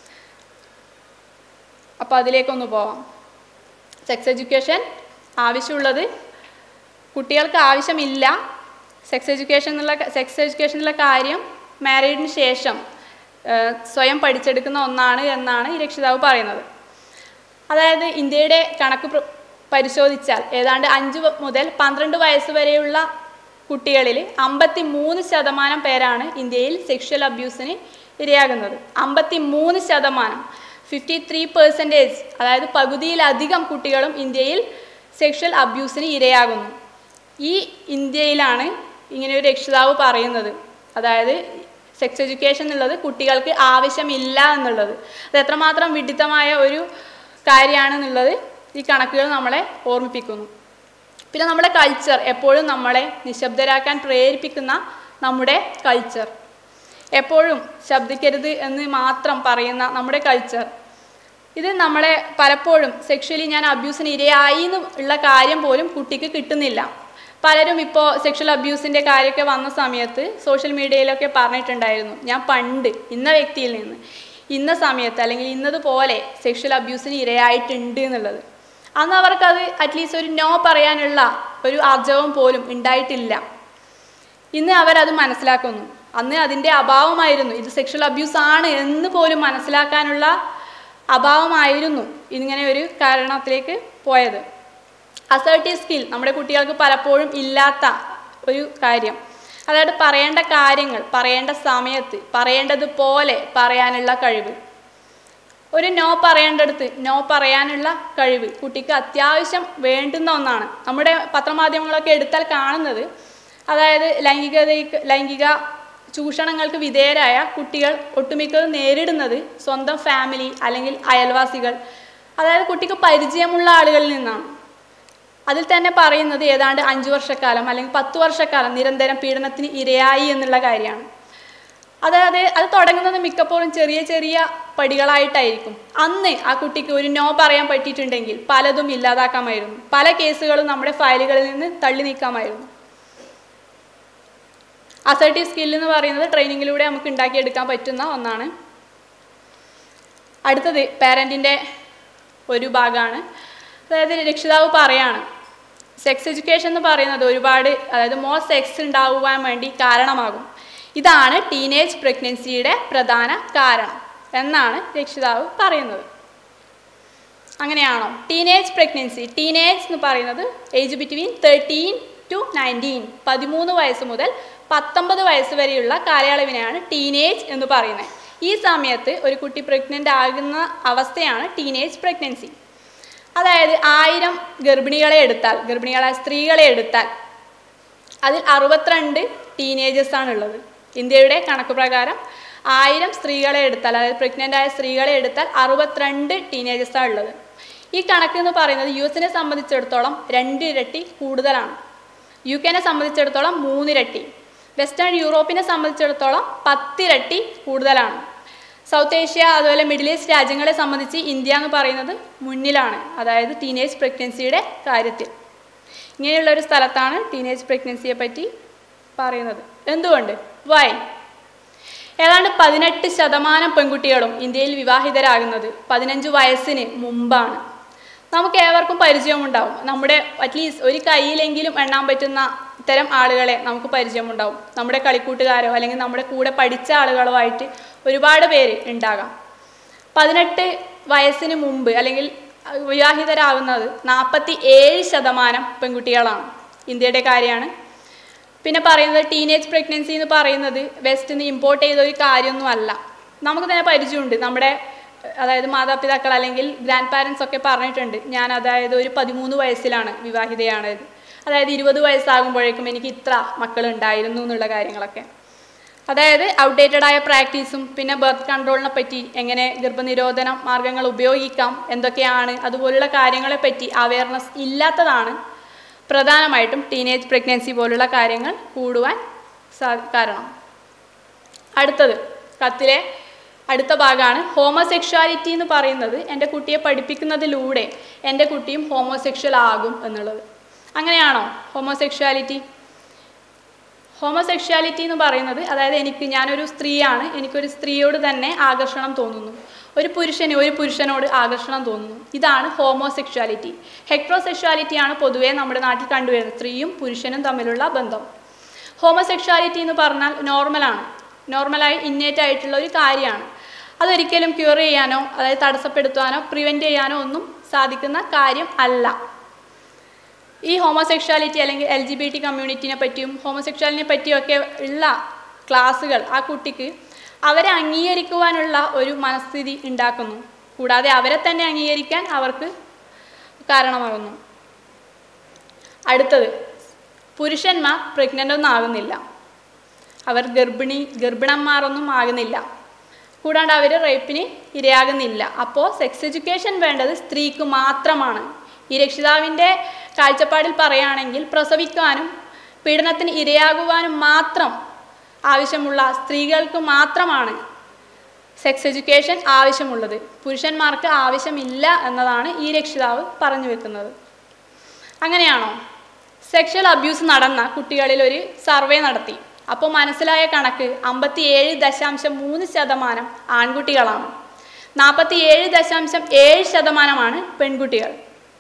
അപ്പോൾ അതിലേക്കൊന്ന് പോവാം സെക്സ് എഡ്യൂക്കേഷൻ ആവശ്യമുള്ളത് കുട്ടികൾക്ക് ആവശ്യമില്ല സെക്സ് എഡ്യൂക്കേഷൻ എന്നുള്ള സെക്സ് എഡ്യൂക്കേഷൻ എന്നുള്ള കാര്യം മാരീഡിന് ശേഷം ഏഹ്, സ്വയം പഠിച്ചെടുക്കുന്ന ഒന്നാണ് എന്നാണ് ഈ രക്ഷിതാവ് പറയുന്നത് അതായത് ഇന്ത്യയുടെ കണക്ക് പ്ര- പരിശോധിച്ചാൽ ഏതാണ്ട് അഞ്ച് വ- മുതൽ പന്ത്രണ്ട് വയസ്സ് വരെയുള്ള കുട്ടികളിൽ അമ്പത്തി മൂന്ന് ശതമാനം പേരാണ് ഇന്ത്യയിൽ സെക്ഷൽ അബ്യൂസിന് ഇരയാകുന്നത് അമ്പത്തി മൂന്ന് ശതമാനം ഫിഫ്റ്റി ത്രീ പെർസെൻറ്റേജ് അതായത് പകുതിയിലധികം കുട്ടികളും ഇന്ത്യയിൽ സെക്ഷൽ അബ്യൂസിന് ഇരയാകുന്നു ഈ ഇന്ത്യയിലാണ് ഇങ്ങനെ ഒരു രക്ഷിതാവ് പറയുന്നത് അതായത് സെക്സ് എഡ്യൂക്കേഷൻ എന്നുള്ളത് കുട്ടികൾക്ക് ആവശ്യമില്ല എന്നുള്ളത് അത് എത്രമാത്രം വിഡിത്തമായ ഒരു കാര്യമാണെന്നുള്ളത് ഈ കണക്കുകൾ നമ്മളെ ഓർമ്മിപ്പിക്കുന്നു പിന്നെ നമ്മുടെ കൾച്ചർ എപ്പോഴും നമ്മളെ നിശബ്ദരാക്കാൻ പ്രേരിപ്പിക്കുന്ന നമ്മുടെ കൾച്ചർ എപ്പോഴും ശബ്ദിക്കരുത് എന്ന് മാത്രം പറയുന്ന നമ്മുടെ കൾച്ചർ ഇത് നമ്മളെ പലപ്പോഴും സെക്ഷലി ഞാൻ അബ്യൂസിന് ഇരയായി എന്ന് ഉള്ള കാര്യം പോലും കുട്ടിക്ക് കിട്ടുന്നില്ല പലരും ഇപ്പോൾ സെക്ഷൽ അബ്യൂസിൻ്റെ കാര്യമൊക്കെ വന്ന സമയത്ത് സോഷ്യൽ മീഡിയയിലൊക്കെ പറഞ്ഞിട്ടുണ്ടായിരുന്നു ഞാൻ പണ്ട് ഇന്ന വ്യക്തിയിൽ നിന്ന് ഇന്ന സമയത്ത് അല്ലെങ്കിൽ ഇന്നതുപോലെ സെക്ഷൽ അബ്യൂസിന് ഇരയായിട്ടുണ്ട് എന്നുള്ളത് അന്ന് അവർക്കത് അറ്റ്ലീസ്റ്റ് ഒരു നോ പറയാനുള്ള ഒരു ആർജവം പോലും ഉണ്ടായിട്ടില്ല ഇന്ന് അവരത് മനസ്സിലാക്കുന്നു അന്ന് അതിൻ്റെ അഭാവമായിരുന്നു ഇത് സെക്ഷൽ അബ്യൂസ് ആണ് എന്ന് പോലും മനസ്സിലാക്കാനുള്ള അഭാവമായിരുന്നു ഇങ്ങനെ ഒരു കാരണത്തിലേക്ക് പോയത് അസേർട്ടീവ് സ്കിൽ നമ്മുടെ കുട്ടികൾക്ക് പലപ്പോഴും ഇല്ലാത്ത ഒരു കാര്യം അതായത് പറയേണ്ട കാര്യങ്ങൾ പറയേണ്ട സമയത്ത് പറയേണ്ടതുപോലെ പറയാനുള്ള കഴിവ് ഒരു നോ പറയേണ്ടടുത്ത് നോ പറയാനുള്ള കഴിവ് കുട്ടിക്ക് അത്യാവശ്യം വേണ്ടുന്ന ഒന്നാണ് നമ്മുടെ പത്രമാധ്യമങ്ങളൊക്കെ എടുത്താൽ കാണുന്നത് അതായത് ലൈംഗികതയ്ക്ക് ലൈംഗിക ചൂഷണങ്ങൾക്ക് വിധേയരായ കുട്ടികൾ ഒട്ടുമിക്കതും നേരിടുന്നത് സ്വന്തം ഫാമിലി അല്ലെങ്കിൽ അയൽവാസികൾ അതായത് കുട്ടിക്ക് പരിചയമുള്ള ആളുകളിൽ നിന്നാണ് അതിൽ തന്നെ പറയുന്നത് ഏതാണ്ട് അഞ്ചു വർഷക്കാലം അല്ലെങ്കിൽ പത്ത് വർഷക്കാലം നിരന്തരം പീഡനത്തിന് ഇരയായി എന്നുള്ള കാര്യമാണ് അതായത് അത് തുടങ്ങുന്നത് മിക്കപ്പോഴും ചെറിയ ചെറിയ പടികളായിട്ടായിരിക്കും അന്ന് ആ കുട്ടിക്ക് ഒരു നോ പറയാൻ പറ്റിയിട്ടുണ്ടെങ്കിൽ പലതും ഇല്ലാതാക്കാമായിരുന്നു പല കേസുകളും നമ്മുടെ ഫയലുകളിൽ നിന്ന് തള്ളി നീക്കാമായിരുന്നു അസർട്ടീവ് സ്കിൽ എന്ന് പറയുന്നത് ട്രെയിനിങ്ങിലൂടെ നമുക്ക് ഉണ്ടാക്കിയെടുക്കാൻ പറ്റുന്ന ഒന്നാണ് അടുത്തത് പാരൻറ്റിൻ്റെ ഒരു ഭാഗമാണ് അതായത് രക്ഷിതാവ് പറയാണ് സെക്സ് എഡ്യൂക്കേഷൻ എന്ന് പറയുന്നത് ഒരുപാട് അതായത് മോർ സെക്സ് ഉണ്ടാകുവാൻ വേണ്ടി കാരണമാകും ഇതാണ് ടീനേജ് പ്രഗ്നൻസിയുടെ പ്രധാന കാരണം എന്നാണ് രക്ഷിതാവ് പറയുന്നത് അങ്ങനെയാണോ ടീനേജ് പ്രഗ്നൻസി ടീനേജ് എന്ന് പറയുന്നത് age between thirteen to nineteen പതിമൂന്ന് വയസ്സ് മുതൽ പത്തൊമ്പത് വയസ്സ് വരെയുള്ള കാലയളവിനെയാണ് ടീനേജ് എന്ന് പറയുന്നത് ഈ സമയത്ത് ഒരു കുട്ടി പ്രഗ്നൻ്റ് ആകുന്ന അവസ്ഥയാണ് ടീനേജ് പ്രഗ്നൻസി അതായത് ആയിരം ഗർഭിണികളെ എടുത്താൽ ഗർഭിണികളായ സ്ത്രീകളെ എടുത്താൽ അതിൽ അറുപത്തിരണ്ട് ടീനേജേഴ്സ് ആണ് ഉള്ളത് ഇന്ത്യയുടെ കണക്ക് പ്രകാരം ആയിരം സ്ത്രീകളെ എടുത്താൽ അതായത് പ്രഗ്നൻ്റ് ആയ സ്ത്രീകളെ എടുത്താൽ അറുപത്തിരണ്ട് ടീനേജേഴ്സാണ് ഉള്ളത് ഈ കണക്ക് എന്ന് പറയുന്നത് യു എസിനെ സംബന്ധിച്ചിടത്തോളം രണ്ട് ഇരട്ടി കൂടുതലാണ് യു കെനെ സംബന്ധിച്ചിടത്തോളം മൂന്നിരട്ടി വെസ്റ്റേൺ യൂറോപ്പിനെ സംബന്ധിച്ചിടത്തോളം പത്തിരട്ടി കൂടുതലാണ് സൗത്ത് ഏഷ്യ അതുപോലെ മിഡിൽ ഈസ്റ്റ് രാജ്യങ്ങളെ സംബന്ധിച്ച് ഇന്ത്യ എന്ന് പറയുന്നത് മുന്നിലാണ് അതായത് ടീനേജ് പ്രഗ്നൻസിയുടെ കാര്യത്തിൽ ഇങ്ങനെയുള്ള ഒരു സ്ഥലത്താണ് ടീനേജ് പ്രഗ്നൻസിയെ പറ്റി പറയുന്നത് എന്തുകൊണ്ട് വൈ ഏതാണ്ട് പതിനെട്ട് ശതമാനം പെൺകുട്ടികളും ഇന്ത്യയിൽ വിവാഹിതരാകുന്നത് പതിനഞ്ച് വയസ്സിന് മുമ്പാണ് നമുക്ക് ഏവർക്കും പരിചയമുണ്ടാവും നമ്മുടെ അറ്റ്ലീസ്റ്റ് ഒരു കയ്യിലെങ്കിലും എണ്ണാൻ പറ്റുന്ന ഇത്തരം ആളുകളെ നമുക്ക് പരിചയമുണ്ടാവും നമ്മുടെ കളിക്കൂട്ടുകാരോ അല്ലെങ്കിൽ നമ്മുടെ കൂടെ പഠിച്ച ആളുകളോ ആയിട്ട് ഒരുപാട് പേര് ഉണ്ടാകാം പതിനെട്ട് വയസ്സിന് മുമ്പ് അല്ലെങ്കിൽ വിവാഹിതരാകുന്നത് നാൽപ്പത്തി ഏഴ് ശതമാനം പെൺകുട്ടികളാണ് ഇന്ത്യയുടെ കാര്യമാണ് പിന്നെ പറയുന്നത് ടീനേജ് പ്രഗ്നൻസി എന്ന് പറയുന്നത് വെസ്റ്റിൽ നിന്ന് ഇമ്പോർട്ട് ചെയ്ത ഒരു കാര്യമൊന്നും അല്ല നമുക്ക് തന്നെ പരിചയമുണ്ട് നമ്മുടെ അതായത് മാതാപിതാക്കൾ അല്ലെങ്കിൽ ഗ്രാൻഡ് പാരൻസ് ഒക്കെ പറഞ്ഞിട്ടുണ്ട് ഞാൻ അതായത് ഒരു പതിമൂന്ന് വയസ്സിലാണ് വിവാഹിതയാണത് അതായത് ഇരുപത് വയസ്സാകുമ്പോഴേക്കും എനിക്ക് ഇത്ര മക്കൾ ഉണ്ടായിരുന്നു എന്നുള്ള കാര്യങ്ങളൊക്കെ അതായത് ഔട്ട്ഡേറ്റഡ് ആയ പ്രാക്ടീസും പിന്നെ ബർത്ത് കൺട്രോളിനെ പറ്റി എങ്ങനെ ഗർഭനിരോധന മാർഗങ്ങൾ ഉപയോഗിക്കാം എന്തൊക്കെയാണ് അതുപോലുള്ള കാര്യങ്ങളെ പറ്റി അവയർനെസ് ഇല്ലാത്തതാണ് പ്രധാനമായിട്ടും ടീനേജ് പ്രഗ്നൻസി പോലുള്ള കാര്യങ്ങൾ കൂടുവാൻ സാ കാരണം അടുത്തത് കത്തിലെ അടുത്ത ഭാഗമാണ് ഹോമോസെക്ഷുവാലിറ്റി എന്ന് പറയുന്നത് എൻ്റെ കുട്ടിയെ പഠിപ്പിക്കുന്നതിലൂടെ എൻ്റെ കുട്ടിയും ഹോമോസെക്ഷൽ ആകും എന്നുള്ളത് അങ്ങനെയാണോ ഹോമോസെക്ഷുവാലിറ്റി ഹോമോസെക്ഷുവാലിറ്റി എന്ന് പറയുന്നത് അതായത് എനിക്ക് ഞാനൊരു സ്ത്രീയാണ് എനിക്കൊരു സ്ത്രീയോട് തന്നെ ആകർഷണം തോന്നുന്നു ഒരു പുരുഷന് ഒരു പുരുഷനോട് ആകർഷണം തോന്നുന്നു ഇതാണ് ഹോമോസെക്ഷുവാലിറ്റി ഹെക്ട്രോസെക്ഷുവാലിറ്റിയാണ് പൊതുവേ നമ്മുടെ നാട്ടിൽ കണ്ടുവരുന്നത് സ്ത്രീയും പുരുഷനും തമ്മിലുള്ള ബന്ധം ഹോമോസെക്ഷുവാലിറ്റി എന്ന് പറഞ്ഞാൽ നോർമലാണ് നോർമലായി ഇന്നേറ്റ് ആയിട്ടുള്ള ഒരു കാര്യമാണ് അതൊരിക്കലും ക്യൂർ ചെയ്യാനോ അതായത് തടസ്സപ്പെടുത്താനോ പ്രിവെൻറ്റ് ചെയ്യാനോ ഒന്നും സാധിക്കുന്ന കാര്യം അല്ല ഈ ഹോമോസെക്ഷുവാലിറ്റി അല്ലെങ്കിൽ എൽ ജി ബി ടി കമ്മ്യൂണിറ്റിനെ പറ്റിയും ഹോമോസെക്ഷുവാലിനെ പറ്റിയൊക്കെ ഉള്ള ക്ലാസ്സുകൾ ആ കുട്ടിക്ക് അവരെ അംഗീകരിക്കുവാനുള്ള ഒരു മനസ്ഥിതി ഉണ്ടാക്കുന്നു കൂടാതെ അവരെ തന്നെ അംഗീകരിക്കാൻ അവർക്ക് കാരണമാകുന്നു അടുത്തത് പുരുഷന്മാർ പ്രഗ്നൻ്റ് ഒന്നും ആകുന്നില്ല അവർ ഗർഭിണി ഗർഭിണന്മാരൊന്നും ആകുന്നില്ല കൂടാണ്ട് അവർ റേപ്പിന് ഇരയാകുന്നില്ല അപ്പോൾ സെക്സ് എഡ്യൂക്കേഷൻ വേണ്ടത് സ്ത്രീക്ക് മാത്രമാണ് ഈ രക്ഷിതാവിൻ്റെ കാഴ്ചപ്പാടിൽ പറയുകയാണെങ്കിൽ പ്രസവിക്കാനും പീഡനത്തിന് ഇരയാകുവാനും മാത്രം ആവശ്യമുള്ള സ്ത്രീകൾക്ക് മാത്രമാണ് സെക്സ് എഡ്യൂക്കേഷൻ ആവശ്യമുള്ളത് പുരുഷന്മാർക്ക് ആവശ്യമില്ല എന്നതാണ് ഈ രക്ഷിതാവ് പറഞ്ഞു വെക്കുന്നത് അങ്ങനെയാണോ സെക്ഷൽ അബ്യൂസ് നടന്ന കുട്ടികളിൽ ഒരു സർവേ നടത്തി അപ്പോൾ മനസ്സിലായ കണക്ക് അമ്പത്തി ഏഴ് ദശാംശം മൂന്ന് ശതമാനം ആൺകുട്ടികളാണ് നാൽപ്പത്തി ഏഴ് ദശാംശം ഏഴ് ശതമാനമാണ് പെൺകുട്ടികൾ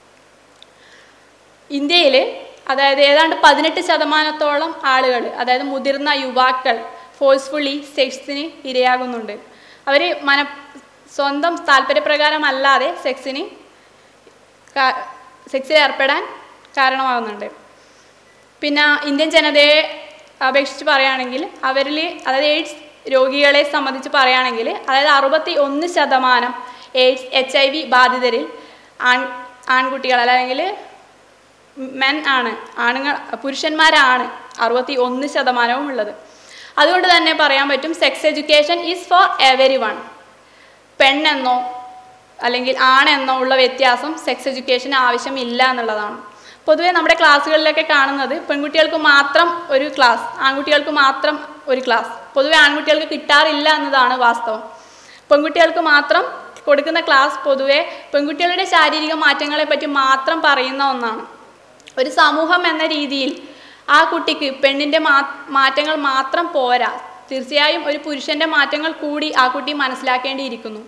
ഇന്ത്യയിൽ അതായത് ഏതാണ്ട് പതിനെട്ട് ശതമാനത്തോളം ആളുകൾ അതായത് മുതിർന്ന യുവാക്കൾ ഫോഴ്സ്ഫുള്ളി സെക്സിന് ഇരയാകുന്നുണ്ട് അവർ മന സ്വന്തം താല്പര്യപ്രകാരമല്ലാതെ സെക്സിന് സെക്സിൽ ഏർപ്പെടാൻ കാരണമാകുന്നുണ്ട് പിന്നെ ഇന്ത്യൻ ജനതയെ അപേക്ഷിച്ച് പറയുകയാണെങ്കിൽ അവരിൽ അതായത് എയ്ഡ്സ് രോഗികളെ സംബന്ധിച്ച് പറയുകയാണെങ്കിൽ അതായത് അറുപത്തി ഒന്ന് ശതമാനം എയ്ഡ്സ് എച്ച് ഐ വി ബാധിതരിൽ ആൺ ആൺകുട്ടികൾ അല്ലെങ്കിൽ മെൻ ആണ് ആണുങ്ങൾ പുരുഷന്മാരാണ് അറുപത്തി ഒന്ന് ശതമാനവും ഉള്ളത് അതുകൊണ്ട് തന്നെ പറയാൻ പറ്റും sex education is for everyone പെണ്ണെന്നോ അല്ലെങ്കിൽ ആണെന്നോ ഉള്ള വ്യത്യാസം സെക്സ് എഡ്യൂക്കേഷൻ ആവശ്യമില്ല എന്നുള്ളതാണ് പൊതുവേ നമ്മുടെ ക്ലാസ്സുകളിലൊക്കെ കാണുന്നത് പെൺകുട്ടികൾക്ക് മാത്രം ഒരു ക്ലാസ് ആൺകുട്ടികൾക്ക് മാത്രം ഒരു ക്ലാസ് പൊതുവെ ആൺകുട്ടികൾക്ക് കിട്ടാറില്ല എന്നതാണ് വാസ്തവം പെൺകുട്ടികൾക്ക് മാത്രം കൊടുക്കുന്ന ക്ലാസ് പൊതുവെ പെൺകുട്ടികളുടെ ശാരീരിക മാറ്റങ്ങളെ പറ്റി മാത്രം പറയുന്ന ഒന്നാണ് ഒരു സമൂഹം എന്ന രീതിയിൽ ആ കുട്ടിക്ക് പെണ്ണിൻ്റെ മാ മാറ്റങ്ങൾ മാത്രം പോരാ തീർച്ചയായും ഒരു പുരുഷൻ്റെ മാറ്റങ്ങൾ കൂടി ആ കുട്ടി മനസ്സിലാക്കേണ്ടിയിരിക്കുന്നു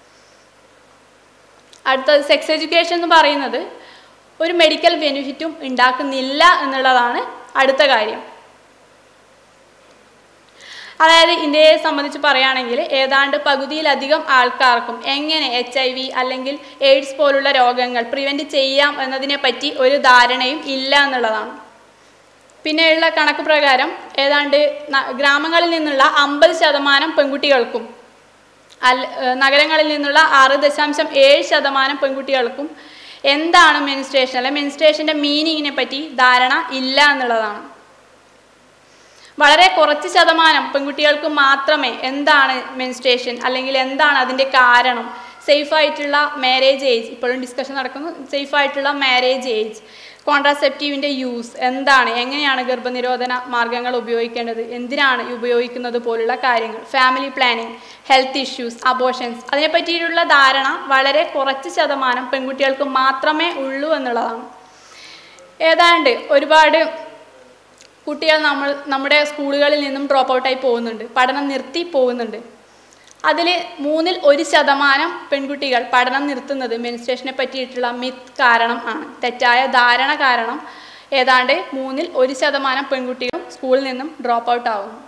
അടുത്തത് സെക്സ് എഡ്യൂക്കേഷൻ എന്ന് പറയുന്നത് ഒരു മെഡിക്കൽ ബെനിഫിറ്റും ഉണ്ടാക്കുന്നില്ല എന്നുള്ളതാണ് അടുത്ത കാര്യം അതായത് ഇന്ത്യയെ സംബന്ധിച്ച് പറയുകയാണെങ്കിൽ ഏതാണ്ട് പകുതിയിലധികം ആൾക്കാർക്കും എങ്ങനെ എച്ച് ഐ വി അല്ലെങ്കിൽ എയ്ഡ്സ് പോലുള്ള രോഗങ്ങൾ പ്രിവെൻറ്റ് ചെയ്യാം എന്നതിനെ പറ്റി ഒരു ധാരണയും ഇല്ല എന്നുള്ളതാണ് പിന്നെയുള്ള കണക്ക് പ്രകാരം ഏതാണ്ട് ഗ്രാമങ്ങളിൽ നിന്നുള്ള അമ്പത് ശതമാനം പെൺകുട്ടികൾക്കും അല്ല നഗരങ്ങളിൽ നിന്നുള്ള ആറ് ദശാംശം ഏഴ് ശതമാനം പെൺകുട്ടികൾക്കും എന്താണ് മെൻസ്ട്രേഷൻ അല്ലെ മെൻസ്ട്രേഷൻ്റെ മീനിങ്ങിനെ പറ്റി ധാരണ ഇല്ല എന്നുള്ളതാണ് വളരെ കുറച്ച് ശതമാനം പെൺകുട്ടികൾക്ക് മാത്രമേ എന്താണ് മെൻസ്ട്രേഷൻ അല്ലെങ്കിൽ എന്താണ് അതിൻ്റെ കാരണം സേഫ് ആയിട്ടുള്ള മാരേജ് ഏജ് ഇപ്പോഴും ഡിസ്കഷൻ നടക്കുന്നു സേഫ് ആയിട്ടുള്ള മാരേജ് ഏജ് കോൺട്രാസെപ്റ്റീവിൻ്റെ യൂസ് എന്താണ് എങ്ങനെയാണ് ഗർഭനിരോധന മാർഗങ്ങൾ ഉപയോഗിക്കേണ്ടത് എന്തിനാണ് ഉപയോഗിക്കുന്നത് പോലുള്ള കാര്യങ്ങൾ family planning health issues abortions അതിനെ പറ്റിയിട്ടുള്ള ധാരണ വളരെ കുറച്ച് ശതമാനം പെൺകുട്ടികൾക്ക് മാത്രമേ ഉള്ളൂ എന്നുള്ളതാണ് ഏതാണ്ട് ഒരുപാട് കുട്ടികൾ നമ്മൾ നമ്മുടെ സ്കൂളുകളിൽ നിന്നും ഡ്രോപ്പ് ഔട്ടായി പോകുന്നുണ്ട് പഠനം നിർത്തി പോകുന്നുണ്ട് അതിൽ മൂന്നിൽ ഒരു ശതമാനം പെൺകുട്ടികൾ പഠനം നിർത്തുന്നത് മെൻസ്ട്രേഷനെ പറ്റിയിട്ടുള്ള മിത്ത് കാരണം ആണ് തെറ്റായ ധാരണ കാരണം ഏതാണ്ട് മൂന്നിൽ ഒരു ശതമാനം പെൺകുട്ടികളും സ്കൂളിൽ നിന്നും ഡ്രോപ്പ് ഔട്ട് ആവുന്നു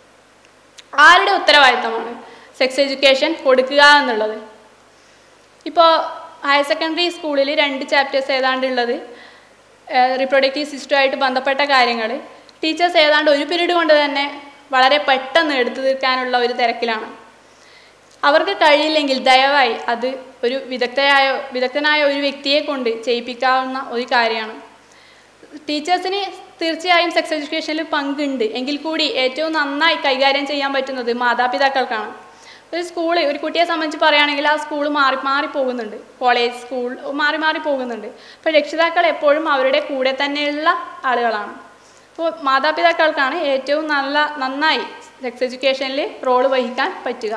ആരുടെ ഉത്തരവാദിത്തമാണ് സെക്സ് എഡ്യൂക്കേഷൻ കൊടുക്കുക എന്നുള്ളത് ഇപ്പോൾ ഹയർ സെക്കൻഡറി സ്കൂളിൽ രണ്ട് ചാപ്റ്റേഴ്സ് ഏതാണ്ട് ഉള്ളത് റിപ്രൊഡക്റ്റീവ് സിസ്റ്റമായിട്ട് ബന്ധപ്പെട്ട കാര്യങ്ങൾ ടീച്ചേഴ്സ് ഏതാണ്ട് ഒരു പീരീഡ് കൊണ്ട് തന്നെ വളരെ പെട്ടെന്ന് എടുത്തു തീർക്കാനുള്ള ഒരു തിരക്കിലാണ് അവർക്ക് കഴിയില്ലെങ്കിൽ ദയവായി അത് ഒരു വിദഗ്ധയായ വിദഗ്ധനായ ഒരു വ്യക്തിയെ കൊണ്ട് ചെയ്യിപ്പിക്കാവുന്ന ഒരു കാര്യമാണ് ടീച്ചേഴ്സിന് തീർച്ചയായും സെക്സ് എഡ്യൂക്കേഷനിൽ പങ്കുണ്ട് എങ്കിൽ കൂടി ഏറ്റവും നന്നായി കൈകാര്യം ചെയ്യാൻ പറ്റുന്നത് മാതാപിതാക്കൾക്കാണ് ഒരു സ്കൂൾ ഒരു കുട്ടിയെ സംബന്ധിച്ച് പറയുകയാണെങ്കിൽ ആ സ്കൂൾ മാറി മാറി പോകുന്നുണ്ട് കോളേജ് സ്കൂൾ മാറി മാറി പോകുന്നുണ്ട് അപ്പോൾ രക്ഷിതാക്കൾ എപ്പോഴും അവരുടെ കൂടെ തന്നെയുള്ള ആളുകളാണ് അപ്പോൾ മാതാപിതാക്കൾക്കാണ് ഏറ്റവും നല്ല നന്നായി സെക്സ് എഡ്യൂക്കേഷനിൽ റോള് വഹിക്കാൻ പറ്റുക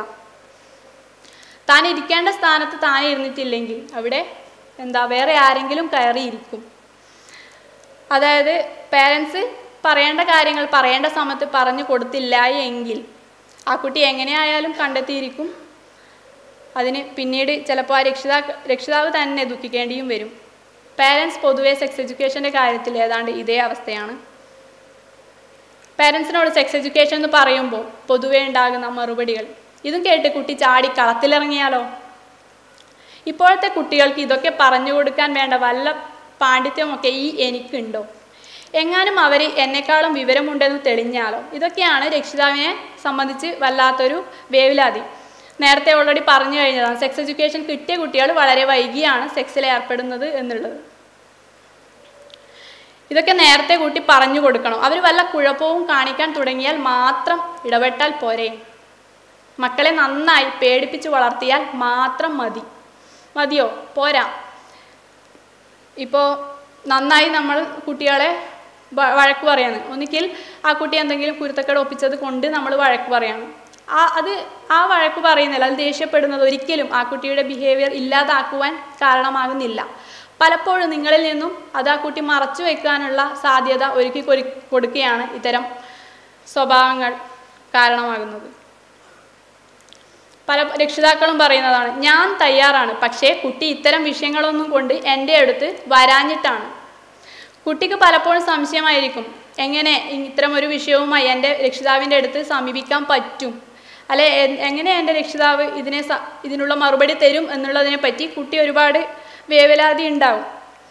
താൻ ഇരിക്കേണ്ട സ്ഥാനത്ത് താൻ ഇരുന്നിട്ടില്ലെങ്കിൽ അവിടെ എന്താ വേറെ ആരെങ്കിലും കയറിയിരിക്കും അതായത് പേരൻസ് പറയേണ്ട കാര്യങ്ങൾ പറയേണ്ട സമയത്ത് പറഞ്ഞു കൊടുത്തില്ല എങ്കിൽ ആ കുട്ടി എങ്ങനെയായാലും കണ്ടെത്തിയിരിക്കും അതിന് പിന്നീട് ചിലപ്പോൾ ആ രക്ഷിതാ രക്ഷിതാവ് തന്നെ ദുഃഖിക്കേണ്ടിയും വരും പേരൻസ് പൊതുവെ സെക്സ് എഡ്യൂക്കേഷൻ്റെ കാര്യത്തിൽ ഏതാണ്ട് ഇതേ അവസ്ഥയാണ് പേരൻസിനോട് സെക്സ് എഡ്യൂക്കേഷൻ എന്ന് പറയുമ്പോൾ പൊതുവെ ഉണ്ടാകുന്ന മറുപടികൾ ഇതും കേട്ട് കുട്ടി ചാടി കളത്തിലിറങ്ങിയാലോ ഇപ്പോഴത്തെ കുട്ടികൾക്ക് ഇതൊക്കെ പറഞ്ഞു കൊടുക്കാൻ വേണ്ട വല്ല പാണ്ഡിത്യമൊക്കെ ഈ എനിക്കുണ്ടോ എങ്ങാനും അവർ എന്നെക്കാളും വിവരമുണ്ടെന്ന് തെളിഞ്ഞാലോ ഇതൊക്കെയാണ് രക്ഷിതാവിനെ സംബന്ധിച്ച് വല്ലാത്തൊരു വേവലാതി നേരത്തെ ഓൾറെഡി പറഞ്ഞു കഴിഞ്ഞതാണ് സെക്സ് എഡ്യൂക്കേഷൻ കിട്ടിയ കുട്ടികൾ വളരെ വൈകിയാണ് സെക്സിൽ ഏർപ്പെടുന്നത് എന്നുള്ളത് ഇതൊക്കെ നേരത്തെ കൂട്ടി പറഞ്ഞു കൊടുക്കണം അവർ വല്ല കുഴപ്പവും കാണിക്കാൻ തുടങ്ങിയാൽ മാത്രം ഇടപെട്ടാൽ പോരെ മക്കളെ നന്നായി പേടിപ്പിച്ച് വളർത്തിയാൽ മാത്രം മതി മതിയോ പോരാ ഇപ്പോൾ നന്നായി നമ്മൾ കുട്ടികളെ വ- വഴക്ക് പറയാണ് ഒന്നിക്കിൽ ആ കുട്ടി എന്തെങ്കിലും കുരുത്തക്കേട് ഒപ്പിച്ചത് കൊണ്ട് നമ്മൾ വഴക്ക് പറയാണ് ആ അത് ആ വഴക്ക് പറയുന്നില്ല അത് ദേഷ്യപ്പെടുന്നത് ഒരിക്കലും ആ കുട്ടിയുടെ ബിഹേവിയർ ഇല്ലാതാക്കുവാൻ കാരണമാകുന്നില്ല പലപ്പോഴും നിങ്ങളിൽ നിന്നും അത് ആ കുട്ടി മറച്ചു വെക്കാനുള്ള സാധ്യത ഒരുക്കി കൊരു- കൊടുക്കുകയാണ് ഇത്തരം സ്വഭാവങ്ങൾ കാരണമാകുന്നത് പല രക്ഷിതാക്കളും പറയുന്നതാണ് ഞാൻ തയ്യാറാണ് പക്ഷേ കുട്ടി ഇത്തരം വിഷയങ്ങളൊന്നും കൊണ്ട് എൻ്റെ അടുത്ത് വരാഞ്ഞിട്ടാണ് കുട്ടിക്ക് പലപ്പോഴും സംശയമായിരിക്കും എങ്ങനെ ഇത്തരം ഒരു വിഷയവുമായി എൻ്റെ രക്ഷിതാവിൻ്റെ അടുത്ത് സമീപിക്കാൻ പറ്റും അല്ലെ എ- എങ്ങനെ എൻ്റെ രക്ഷിതാവ് ഇതിനെ സ- ഇതിനുള്ള മറുപടി തരും എന്നുള്ളതിനെ പറ്റി കുട്ടി ഒരുപാട് വേവലാതി ഉണ്ടാവും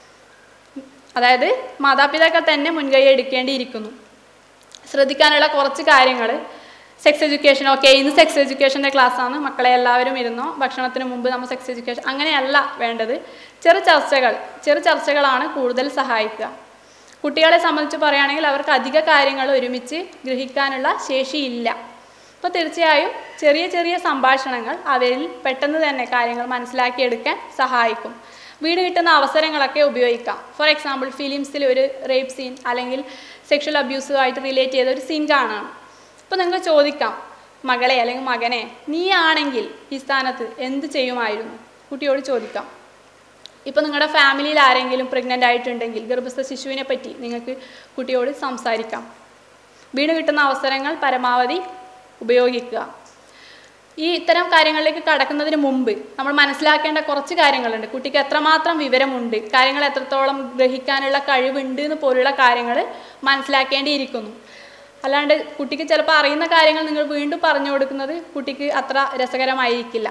അതായത് മാതാപിതാക്കൾ തന്നെ മുൻകൈ എടുക്കേണ്ടിയിരിക്കുന്നു ശ്രദ്ധിക്കാനുള്ള കുറച്ച് കാര്യങ്ങൾ സെക്സ് എഡ്യൂക്കേഷൻ ഓക്കെ ഇന്ന് സെക്സ് എഡ്യൂക്കേഷൻ്റെ ക്ലാസ്സാണ് മക്കളെ എല്ലാവരും ഇരുന്നോ ഭക്ഷണത്തിന് മുമ്പ് നമ്മൾ സെക്സ് എഡ്യൂക്കേഷൻ അങ്ങനെയല്ല വേണ്ടത് ചെറു ചർച്ചകൾ ചെറു ചർച്ചകളാണ് കൂടുതൽ സഹായിക്കുക കുട്ടികളെ സംബന്ധിച്ച് പറയുകയാണെങ്കിൽ അവർക്ക് അധിക കാര്യങ്ങൾ ഒരുമിച്ച് ഗ്രഹിക്കാനുള്ള ശേഷിയില്ല അപ്പോൾ തീർച്ചയായും ചെറിയ ചെറിയ സംഭാഷണങ്ങൾ അവരിൽ പെട്ടെന്ന് തന്നെ കാര്യങ്ങൾ മനസ്സിലാക്കിയെടുക്കാൻ സഹായിക്കും വീട് കിട്ടുന്ന അവസരങ്ങളൊക്കെ ഉപയോഗിക്കാം ഫോർ എക്സാമ്പിൾ ഫിലിംസിൽ ഒരു റേപ്പ് സീൻ അല്ലെങ്കിൽ സെക്ഷൽ അബ്യൂസുമായിട്ട് റിലേറ്റ് ചെയ്ത ഒരു സീൻ കാണാം അപ്പോൾ നിങ്ങൾക്ക് ചോദിക്കാം മകളെ അല്ലെങ്കിൽ മകനെ നീ ആണെങ്കിൽ ഈ സ്ഥാനത്ത് എന്ത് ചെയ്യുമായിരുന്നു കുട്ടിയോട് ചോദിക്കാം ഇപ്പോൾ നിങ്ങളുടെ ഫാമിലിയിൽ ആരെങ്കിലും പ്രഗ്നൻ്റ് ആയിട്ടുണ്ടെങ്കിൽ ഗർഭസ്ഥ ശിശുവിനെ പറ്റി നിങ്ങൾക്ക് കുട്ടിയോട് സംസാരിക്കാം വീണ് കിട്ടുന്ന അവസരങ്ങൾ പരമാവധി ഉപയോഗിക്കുക ഈ ഇത്തരം കാര്യങ്ങളിലേക്ക് കടക്കുന്നതിന് മുമ്പ് നമ്മൾ മനസ്സിലാക്കേണ്ട കുറച്ച് കാര്യങ്ങളുണ്ട് കുട്ടിക്ക് എത്രമാത്രം വിവരമുണ്ട് കാര്യങ്ങൾ എത്രത്തോളം ഗ്രഹിക്കാനുള്ള കഴിവുണ്ട് എന്ന് പോലുള്ള കാര്യങ്ങൾ മനസ്സിലാക്കേണ്ടിയിരിക്കുന്നു അല്ലാണ്ട് കുട്ടിക്ക് ചിലപ്പോൾ അറിയുന്ന കാര്യങ്ങൾ നിങ്ങൾ വീണ്ടും പറഞ്ഞു കൊടുക്കുന്നത് കുട്ടിക്ക് അത്ര രസകരമായിരിക്കില്ല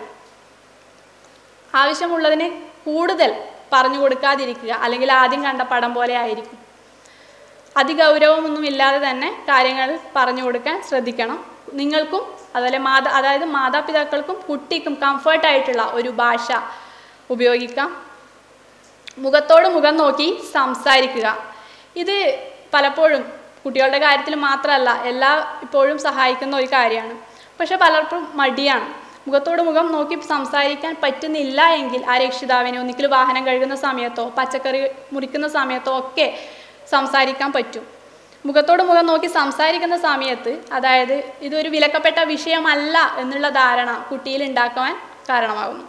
ആവശ്യമുള്ളതിന് കൂടുതൽ പറഞ്ഞു കൊടുക്കാതിരിക്കുക അല്ലെങ്കിൽ ആദ്യം കണ്ട പടം പോലെ ആയിരിക്കും അതിഗൗരവമൊന്നും ഇല്ലാതെ തന്നെ കാര്യങ്ങൾ പറഞ്ഞു കൊടുക്കാൻ ശ്രദ്ധിക്കണം നിങ്ങൾക്കും അതുപോലെ മാതാ അതായത് മാതാപിതാക്കൾക്കും കുട്ടിക്കും കംഫർട്ടായിട്ടുള്ള ഒരു ഭാഷ ഉപയോഗിക്കാം മുഖത്തോട് മുഖം നോക്കി സംസാരിക്കുക ഇത് പലപ്പോഴും കുട്ടികളുടെ കാര്യത്തിൽ മാത്രമല്ല എല്ലാ ഇപ്പോഴും സഹായിക്കുന്ന ഒരു കാര്യമാണ് പക്ഷെ പലർക്കും മടിയാണ് മുഖത്തോട് മുഖം നോക്കി സംസാരിക്കാൻ പറ്റുന്നില്ല എങ്കിൽ ആ രക്ഷിതാവിനെ ഒന്നിക്കൽ വാഹനം കഴുകുന്ന സമയത്തോ പച്ചക്കറി മുറിക്കുന്ന സമയത്തോ ഒക്കെ സംസാരിക്കാൻ പറ്റും മുഖത്തോട് മുഖം നോക്കി സംസാരിക്കുന്ന സമയത്ത് അതായത് ഇതൊരു വിലക്കപ്പെട്ട വിഷയമല്ല എന്നുള്ള ധാരണ കുട്ടിയിൽ ഉണ്ടാക്കുവാൻ കാരണമാകുന്നു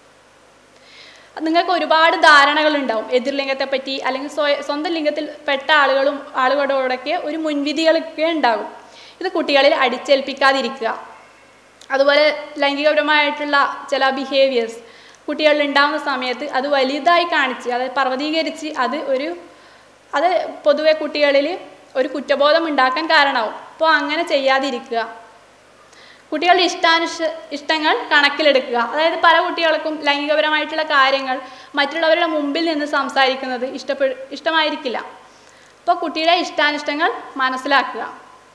നിങ്ങൾക്ക് ഒരുപാട് ധാരണകൾ ഉണ്ടാവും എതിർലിംഗത്തെ പറ്റി അല്ലെങ്കിൽ സ്വയ സ്വന്തം ലിംഗത്തിൽ പെട്ട ആളുകളും ആളുകളോടൊക്കെ ഒരു മുൻവിധികളൊക്കെ ഉണ്ടാകും ഇത് കുട്ടികളിൽ അടിച്ചേൽപ്പിക്കാതിരിക്കുക അതുപോലെ ലൈംഗികപരമായിട്ടുള്ള ചില ബിഹേവിയേഴ്സ് കുട്ടികളിൽ ഉണ്ടാകുന്ന സമയത്ത് അത് വലുതായി കാണിച്ച് അതായത് പർവ്വതീകരിച്ച് അത് ഒരു അത് പൊതുവെ കുട്ടികളിൽ ഒരു കുറ്റബോധം ഉണ്ടാക്കാൻ കാരണമാവും അപ്പോൾ അങ്ങനെ ചെയ്യാതിരിക്കുക കുട്ടികളുടെ ഇഷ്ടാനുഷ ഇഷ്ടങ്ങൾ കണക്കിലെടുക്കുക അതായത് പല കുട്ടികൾക്കും ലൈംഗികപരമായിട്ടുള്ള കാര്യങ്ങൾ മറ്റുള്ളവരുടെ മുമ്പിൽ നിന്ന് സംസാരിക്കുന്നത് ഇഷ്ടപ്പെ ഇഷ്ടമായിരിക്കില്ല അപ്പോൾ കുട്ടിയുടെ ഇഷ്ടാനിഷ്ടങ്ങൾ മനസ്സിലാക്കുക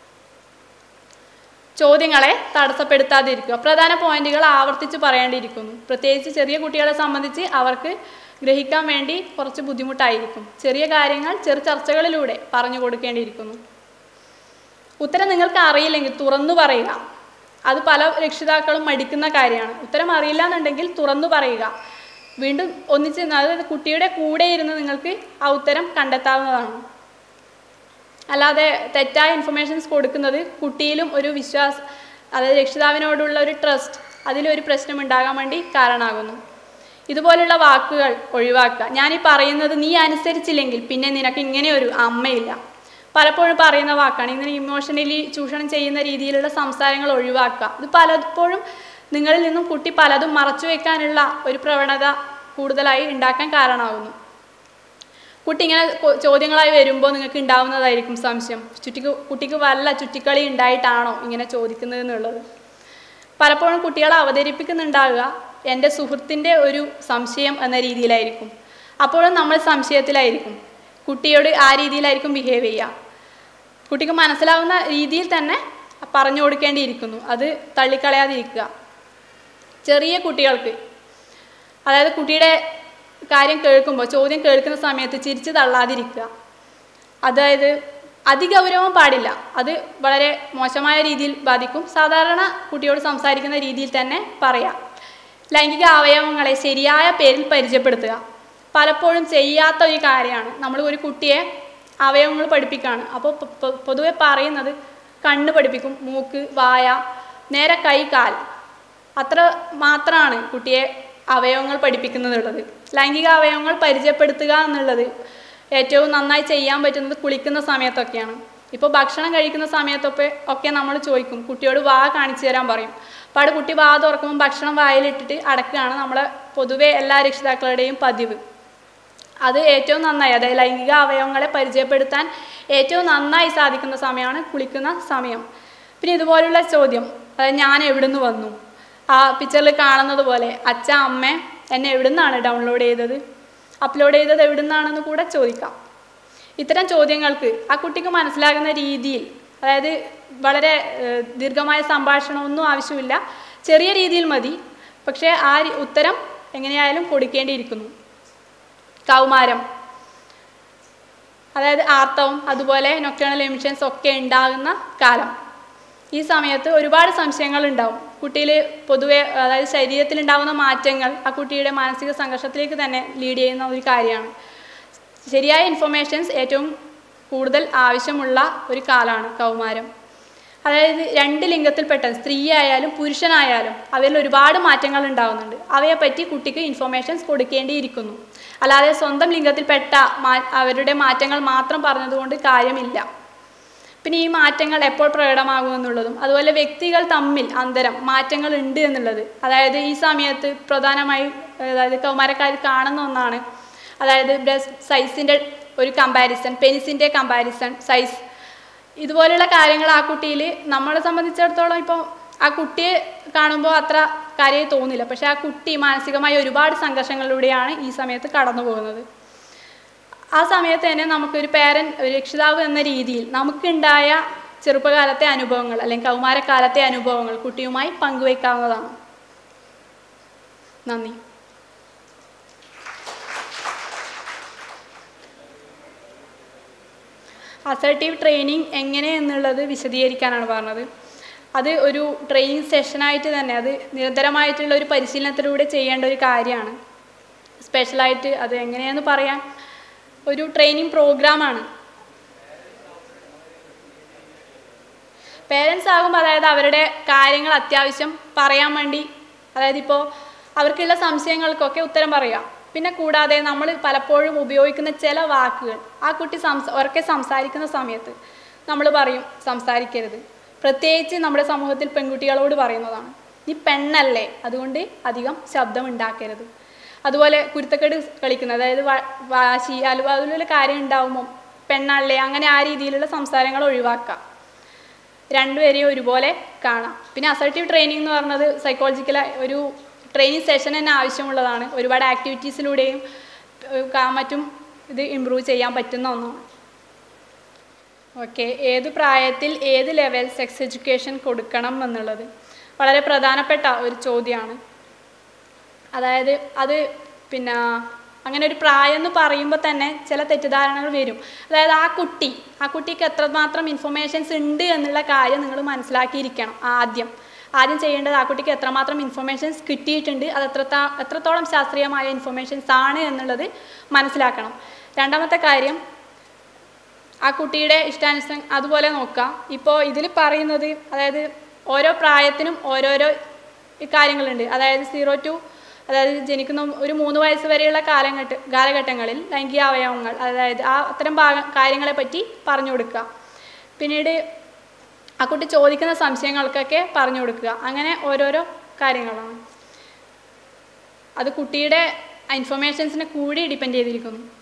ചോദ്യങ്ങളെ തടസ്സപ്പെടുത്താതിരിക്കുക പ്രധാന പോയിന്റുകൾ ആവർത്തിച്ച് പറയേണ്ടിയിരിക്കുന്നു പ്രത്യേകിച്ച് ചെറിയ കുട്ടികളെ സംബന്ധിച്ച് അവർക്ക് ഗ്രഹിക്കാൻ വേണ്ടി കുറച്ച് ബുദ്ധിമുട്ടായിരിക്കും ചെറിയ കാര്യങ്ങൾ ചെറു ചർച്ചകളിലൂടെ പറഞ്ഞു കൊടുക്കേണ്ടിയിരിക്കുന്നു ഉത്തരം നിങ്ങൾക്ക് അറിയില്ലെങ്കിൽ തുറന്നു പറയുക അത് പല രക്ഷിതാക്കളും മടിക്കുന്ന കാര്യമാണ് ഉത്തരം അറിയില്ല എന്നുണ്ടെങ്കിൽ തുറന്നു പറയുക വീണ്ടും ഒന്നിച്ച് നിന്ന് അതായത് കുട്ടിയുടെ കൂടെ ഇരുന്ന് നിങ്ങൾക്ക് ആ ഉത്തരം കണ്ടെത്താവുന്നതാണ് അല്ലാതെ തെറ്റായ ഇൻഫർമേഷൻസ് കൊടുക്കുന്നത് കുട്ടിയിലും ഒരു വിശ്വാസം അതായത് രക്ഷിതാവിനോടുള്ള ഒരു ട്രസ്റ്റ് അതിലൊരു പ്രശ്നം ഉണ്ടാകാൻ വേണ്ടി കാരണമാകുന്നു ഇതുപോലുള്ള വാക്കുകൾ ഒഴിവാക്കുക ഞാൻ ഈ പറയുന്നത് നീ അനുസരിച്ചില്ലെങ്കിൽ പിന്നെ നിനക്ക് ഇങ്ങനെ ഒരു അമ്മയില്ല പലപ്പോഴും പറയുന്ന വാക്കാണ് ഇങ്ങനെ ഇമോഷണലി ചൂഷണം ചെയ്യുന്ന രീതിയിലുള്ള സംസാരങ്ങൾ ഒഴിവാക്കുക ഇത് പലപ്പോഴും നിങ്ങളിൽ നിന്നും കുട്ടി പലതും മറച്ചു വെക്കാനുള്ള ഒരു പ്രവണത കൂടുതലായി ഉണ്ടാക്കാൻ കാരണമാകുന്നു കുട്ടി ഇങ്ങനെ കൊ- ചോദ്യങ്ങളായി വരുമ്പോൾ നിങ്ങൾക്ക് ഉണ്ടാവുന്നതായിരിക്കും സംശയം ചുറ്റിക്ക് കുട്ടിക്ക് വല്ല ചുറ്റിക്കളി ഉണ്ടായിട്ടാണോ ഇങ്ങനെ ചോദിക്കുന്നത് എന്നുള്ളത് പലപ്പോഴും കുട്ടികളെ അവതരിപ്പിക്കുന്നുണ്ടാവുക എൻ്റെ സുഹൃത്തിൻ്റെ ഒരു സംശയം എന്ന രീതിയിലായിരിക്കും അപ്പോഴും നമ്മൾ സംശയത്തിലായിരിക്കും കുട്ടിയോട് ആ രീതിയിലായിരിക്കും ബിഹേവ് ചെയ്യുക കുട്ടിക്ക് മനസ്സിലാവുന്ന രീതിയിൽ തന്നെ പറഞ്ഞു കൊടുക്കേണ്ടിയിരിക്കുന്നു അത് തള്ളിക്കളയാതിരിക്കുക ചെറിയ കുട്ടികൾക്ക് അതായത് കുട്ടിയുടെ കാര്യം കേൾക്കുമ്പോൾ ചോദ്യം കേൾക്കുന്ന സമയത്ത് ചിരിച്ച് തള്ളാതിരിക്കുക അതായത് അതിഗൗരവം പാടില്ല അത് വളരെ മോശമായ രീതിയിൽ ബാധിക്കും സാധാരണ കുട്ടിയോട് സംസാരിക്കുന്ന രീതിയിൽ തന്നെ പറയാം ലൈംഗിക അവയവങ്ങളെ ശരിയായ പേരിൽ പരിചയപ്പെടുത്തുക പലപ്പോഴും ചെയ്യാത്ത ഒരു കാര്യമാണ് നമ്മൾ ഒരു കുട്ടിയെ അവയവങ്ങൾ പഠിപ്പിക്കുകയാണ് അപ്പോൾ പൊ- പൊ- പൊതുവെ പറയുന്നത് കണ്ണ് പഠിപ്പിക്കും മൂക്ക് വായ നേരെ കൈ കാൽ അത്ര മാത്രമാണ് കുട്ടിയെ അവയവങ്ങൾ പഠിപ്പിക്കുന്നതുള്ളത് ലൈംഗിക അവയവങ്ങൾ പരിചയപ്പെടുത്തുക എന്നുള്ളത് ഏറ്റവും നന്നായി ചെയ്യാൻ പറ്റുന്നത് കുളിക്കുന്ന സമയത്തൊക്കെയാണ് ഇപ്പോൾ ഭക്ഷണം കഴിക്കുന്ന സമയത്തൊക്കെ ഒക്കെ നമ്മൾ ചോദിക്കും കുട്ടിയോട് വാ കാണിച്ചു തരാൻ പറയും അപ്പോൾ അവിടെ കുട്ടി വാ തുറക്കുമ്പോൾ ഭക്ഷണം വായിലിട്ടിട്ട് അടക്കുകയാണ് നമ്മളെ പൊതുവെ എല്ലാ രക്ഷിതാക്കളുടെയും പതിവ് അത് ഏറ്റവും നന്നായി അതായത് ലൈംഗിക അവയവങ്ങളെ പരിചയപ്പെടുത്താൻ ഏറ്റവും നന്നായി സാധിക്കുന്ന സമയമാണ് കുളിക്കുന്ന സമയം പിന്നെ ഇതുപോലുള്ള ചോദ്യം അതായത് ഞാൻ എവിടുന്ന് വന്നു ആ പിക്ചറിൽ കാണുന്നത് പോലെ അച്ഛ അമ്മ എന്നെ എവിടുന്നാണ് ഡൗൺലോഡ് ചെയ്തത് അപ്ലോഡ് ചെയ്തത് എവിടുന്നാണെന്ന് കൂടെ ചോദിക്കാം ഇത്തരം ചോദ്യങ്ങൾക്ക് ആ കുട്ടിക്ക് മനസ്സിലാകുന്ന രീതിയിൽ അതായത് വളരെ ഏഹ്, ദീർഘമായ സംഭാഷണമൊന്നും ആവശ്യമില്ല ചെറിയ രീതിയിൽ മതി പക്ഷേ ആ രി- ഉത്തരം എങ്ങനെയായാലും കൊടുക്കേണ്ടിയിരിക്കുന്നു കൗമാരം അതായത് ആർത്തവം അതുപോലെ നൊക്ടേണൽ എമിഷൻസ് ഒക്കെ ഉണ്ടാകുന്ന കാലം ഈ സമയത്ത് ഒരുപാട് സംശയങ്ങൾ ഉണ്ടാവും കുട്ടിയിൽ പൊതുവെ അതായത് ശരീരത്തിൽ ഉണ്ടാകുന്ന മാറ്റങ്ങൾ ആ കുട്ടിയുടെ മാനസിക സംഘർഷത്തിലേക്ക് തന്നെ ലീഡ് ചെയ്യുന്ന ഒരു കാര്യമാണ് ശരിയായ ഇൻഫർമേഷൻസ് ഏറ്റവും കൂടുതൽ ആവശ്യമുള്ള ഒരു കാലമാണ് കൗമാരം അതായത് രണ്ട് ലിംഗത്തിൽപ്പെട്ട സ്ത്രീ ആയാലും പുരുഷനായാലും അവരിൽ ഒരുപാട് മാറ്റങ്ങൾ ഉണ്ടാകുന്നുണ്ട് അവയെപ്പറ്റി കുട്ടിക്ക് ഇൻഫർമേഷൻസ് കൊടുക്കേണ്ടിയിരിക്കുന്നു അല്ലാതെ സ്വന്തം ലിംഗത്തിൽപ്പെട്ട മാ അവരുടെ മാറ്റങ്ങൾ മാത്രം പറഞ്ഞതുകൊണ്ട് കാര്യമില്ല പിന്നെ ഈ മാറ്റങ്ങൾ എപ്പോൾ പ്രകടമാകുമെന്നുള്ളതും അതുപോലെ വ്യക്തികൾ തമ്മിൽ അന്തരം മാറ്റങ്ങൾ ഉണ്ട് എന്നുള്ളത് അതായത് ഈ സമയത്ത് പ്രധാനമായും അതായത് കൗമാരക്കാർ കാണുന്ന ഒന്നാണ് അതായത് ബ്രസ്റ്റ് സൈസിൻ്റെ ഒരു കമ്പാരിസൺ പെനിസിൻ്റെ കമ്പാരിസൺ സൈസ് ഇതുപോലെയുള്ള കാര്യങ്ങൾ ആ കുട്ടിയിൽ നമ്മളെ സംബന്ധിച്ചിടത്തോളം ഇപ്പോൾ ആ കുട്ടിയെ കാണുമ്പോൾ അത്ര കാര്യമായി തോന്നില്ല പക്ഷേ ആ കുട്ടി മാനസികമായി ഒരുപാട് സംഘർഷങ്ങളിലൂടെയാണ് ഈ സമയത്ത് കടന്നു പോകുന്നത് ആ സമയത്ത് തന്നെ നമുക്കൊരു പേരൻ ഒരു രക്ഷിതാവ് എന്ന രീതിയിൽ നമുക്കുണ്ടായ ചെറുപ്പകാലത്തെ അനുഭവങ്ങൾ അല്ലെങ്കിൽ കൗമാരക്കാലത്തെ അനുഭവങ്ങൾ കുട്ടിയുമായി പങ്കുവയ്ക്കാവുന്നതാണ് നന്ദി അസർട്ടീവ് ട്രെയിനിങ് എങ്ങനെ എന്നുള്ളത് വിശദീകരിക്കാനാണ് പറഞ്ഞത് അത് ഒരു ട്രെയിനിങ് സെഷനായിട്ട് തന്നെ അത് നിരന്തരമായിട്ടുള്ള ഒരു പരിശീലനത്തിലൂടെ ചെയ്യേണ്ട ഒരു കാര്യമാണ് സ്പെഷ്യലായിട്ട് അത് എങ്ങനെയാന്ന് പറയാൻ ഒരു ട്രെയിനിങ് പ്രോഗ്രാമാണ് പേരൻസ് ആകുമ്പോൾ അതായത് അവരുടെ കാര്യങ്ങൾ അത്യാവശ്യം പറയാൻ വേണ്ടി അതായത് ഇപ്പോൾ അവർക്കുള്ള സംശയങ്ങൾക്കൊക്കെ ഉത്തരം പറയാം പിന്നെ കൂടാതെ നമ്മൾ പലപ്പോഴും ഉപയോഗിക്കുന്ന ചില വാക്കുകൾ ആ കുട്ടി സംസ ഉറക്കെ സംസാരിക്കുന്ന സമയത്ത് നമ്മൾ പറയും സംസാരിക്കരുത് പ്രത്യേകിച്ച് നമ്മുടെ സമൂഹത്തിൽ പെൺകുട്ടികളോട് പറയുന്നതാണ് നീ പെണ്ണല്ലേ അതുകൊണ്ട് അധികം ശബ്ദം ഉണ്ടാക്കരുത് അതുപോലെ കുരുത്തക്കേട് കളിക്കുന്നത് അതായത് വ- വാശി അലുവ അതിലുള്ള കാര്യം ഉണ്ടാവുമ്പോൾ പെണ്ണല്ലേ അങ്ങനെ ആ രീതിയിലുള്ള സംസാരങ്ങൾ ഒഴിവാക്കാം രണ്ടുപേരെയും ഒരുപോലെ കാണാം പിന്നെ അസർട്ടീവ് ട്രെയിനിങ് എന്ന് പറഞ്ഞത് സൈക്കോളജിക്കൽ ഒരു ട്രെയിനിങ് സെഷൻ തന്നെ ആവശ്യമുള്ളതാണ് ഒരുപാട് ആക്ടിവിറ്റീസിലൂടെയും ഏഹ്, കാ- മറ്റും ഇത് ഇമ്പ്രൂവ് ചെയ്യാൻ പറ്റുന്ന ഒന്നാണ് ഓക്കെ ഏത് പ്രായത്തിൽ ഏത് ലെവൽ സെക്സ് എഡ്യൂക്കേഷൻ കൊടുക്കണം എന്നുള്ളത് വളരെ പ്രധാനപ്പെട്ട ഒരു ചോദ്യമാണ് അതായത് അത് പിന്നെ അങ്ങനെ ഒരു പ്രായം എന്ന് പറയുമ്പോൾ തന്നെ ചില തെറ്റിദ്ധാരണകൾ വരും അതായത് ആ കുട്ടി ആ കുട്ടിക്ക് എത്രമാത്രം ഇൻഫർമേഷൻസ് ഉണ്ട് എന്നുള്ള കാര്യം നിങ്ങൾ മനസ്സിലാക്കിയിരിക്കണം ആദ്യം ആദ്യം ചെയ്യേണ്ടത് ആ കുട്ടിക്ക് എത്രമാത്രം ഇൻഫർമേഷൻസ് കിട്ടിയിട്ടുണ്ട് അത് എത്രത്താ എത്രത്തോളം ശാസ്ത്രീയമായ ഇൻഫർമേഷൻസ് ആണ് എന്നുള്ളത് മനസ്സിലാക്കണം രണ്ടാമത്തെ കാര്യം ആ കുട്ടിയുടെ ഇഷ്ടാനുസരണം അതുപോലെ നോക്കാം ഇപ്പോൾ ഇതിൽ പറയുന്നത് അതായത് ഓരോ പ്രായത്തിനും ഓരോരോ കാര്യങ്ങളുണ്ട് അതായത് സീറോ ടു അതായത് ജനിക്കുന്ന ഒരു മൂന്ന് വയസ്സ് വരെയുള്ള കാലഘട്ട കാലഘട്ടങ്ങളിൽ ലൈംഗിക അവയവങ്ങൾ അതായത് ആ അത്തരം ഭാഗ കാര്യങ്ങളെ പറ്റി പറഞ്ഞു കൊടുക്കുക പിന്നീട് ആ കുട്ടി ചോദിക്കുന്ന സംശയങ്ങൾക്കൊക്കെ പറഞ്ഞു കൊടുക്കുക അങ്ങനെ ഓരോരോ കാര്യങ്ങളാണ് അത് കുട്ടിയുടെ ഇൻഫർമേഷൻസിനെ കൂടി ഡിപ്പെൻഡ് ചെയ്തിരിക്കുന്നു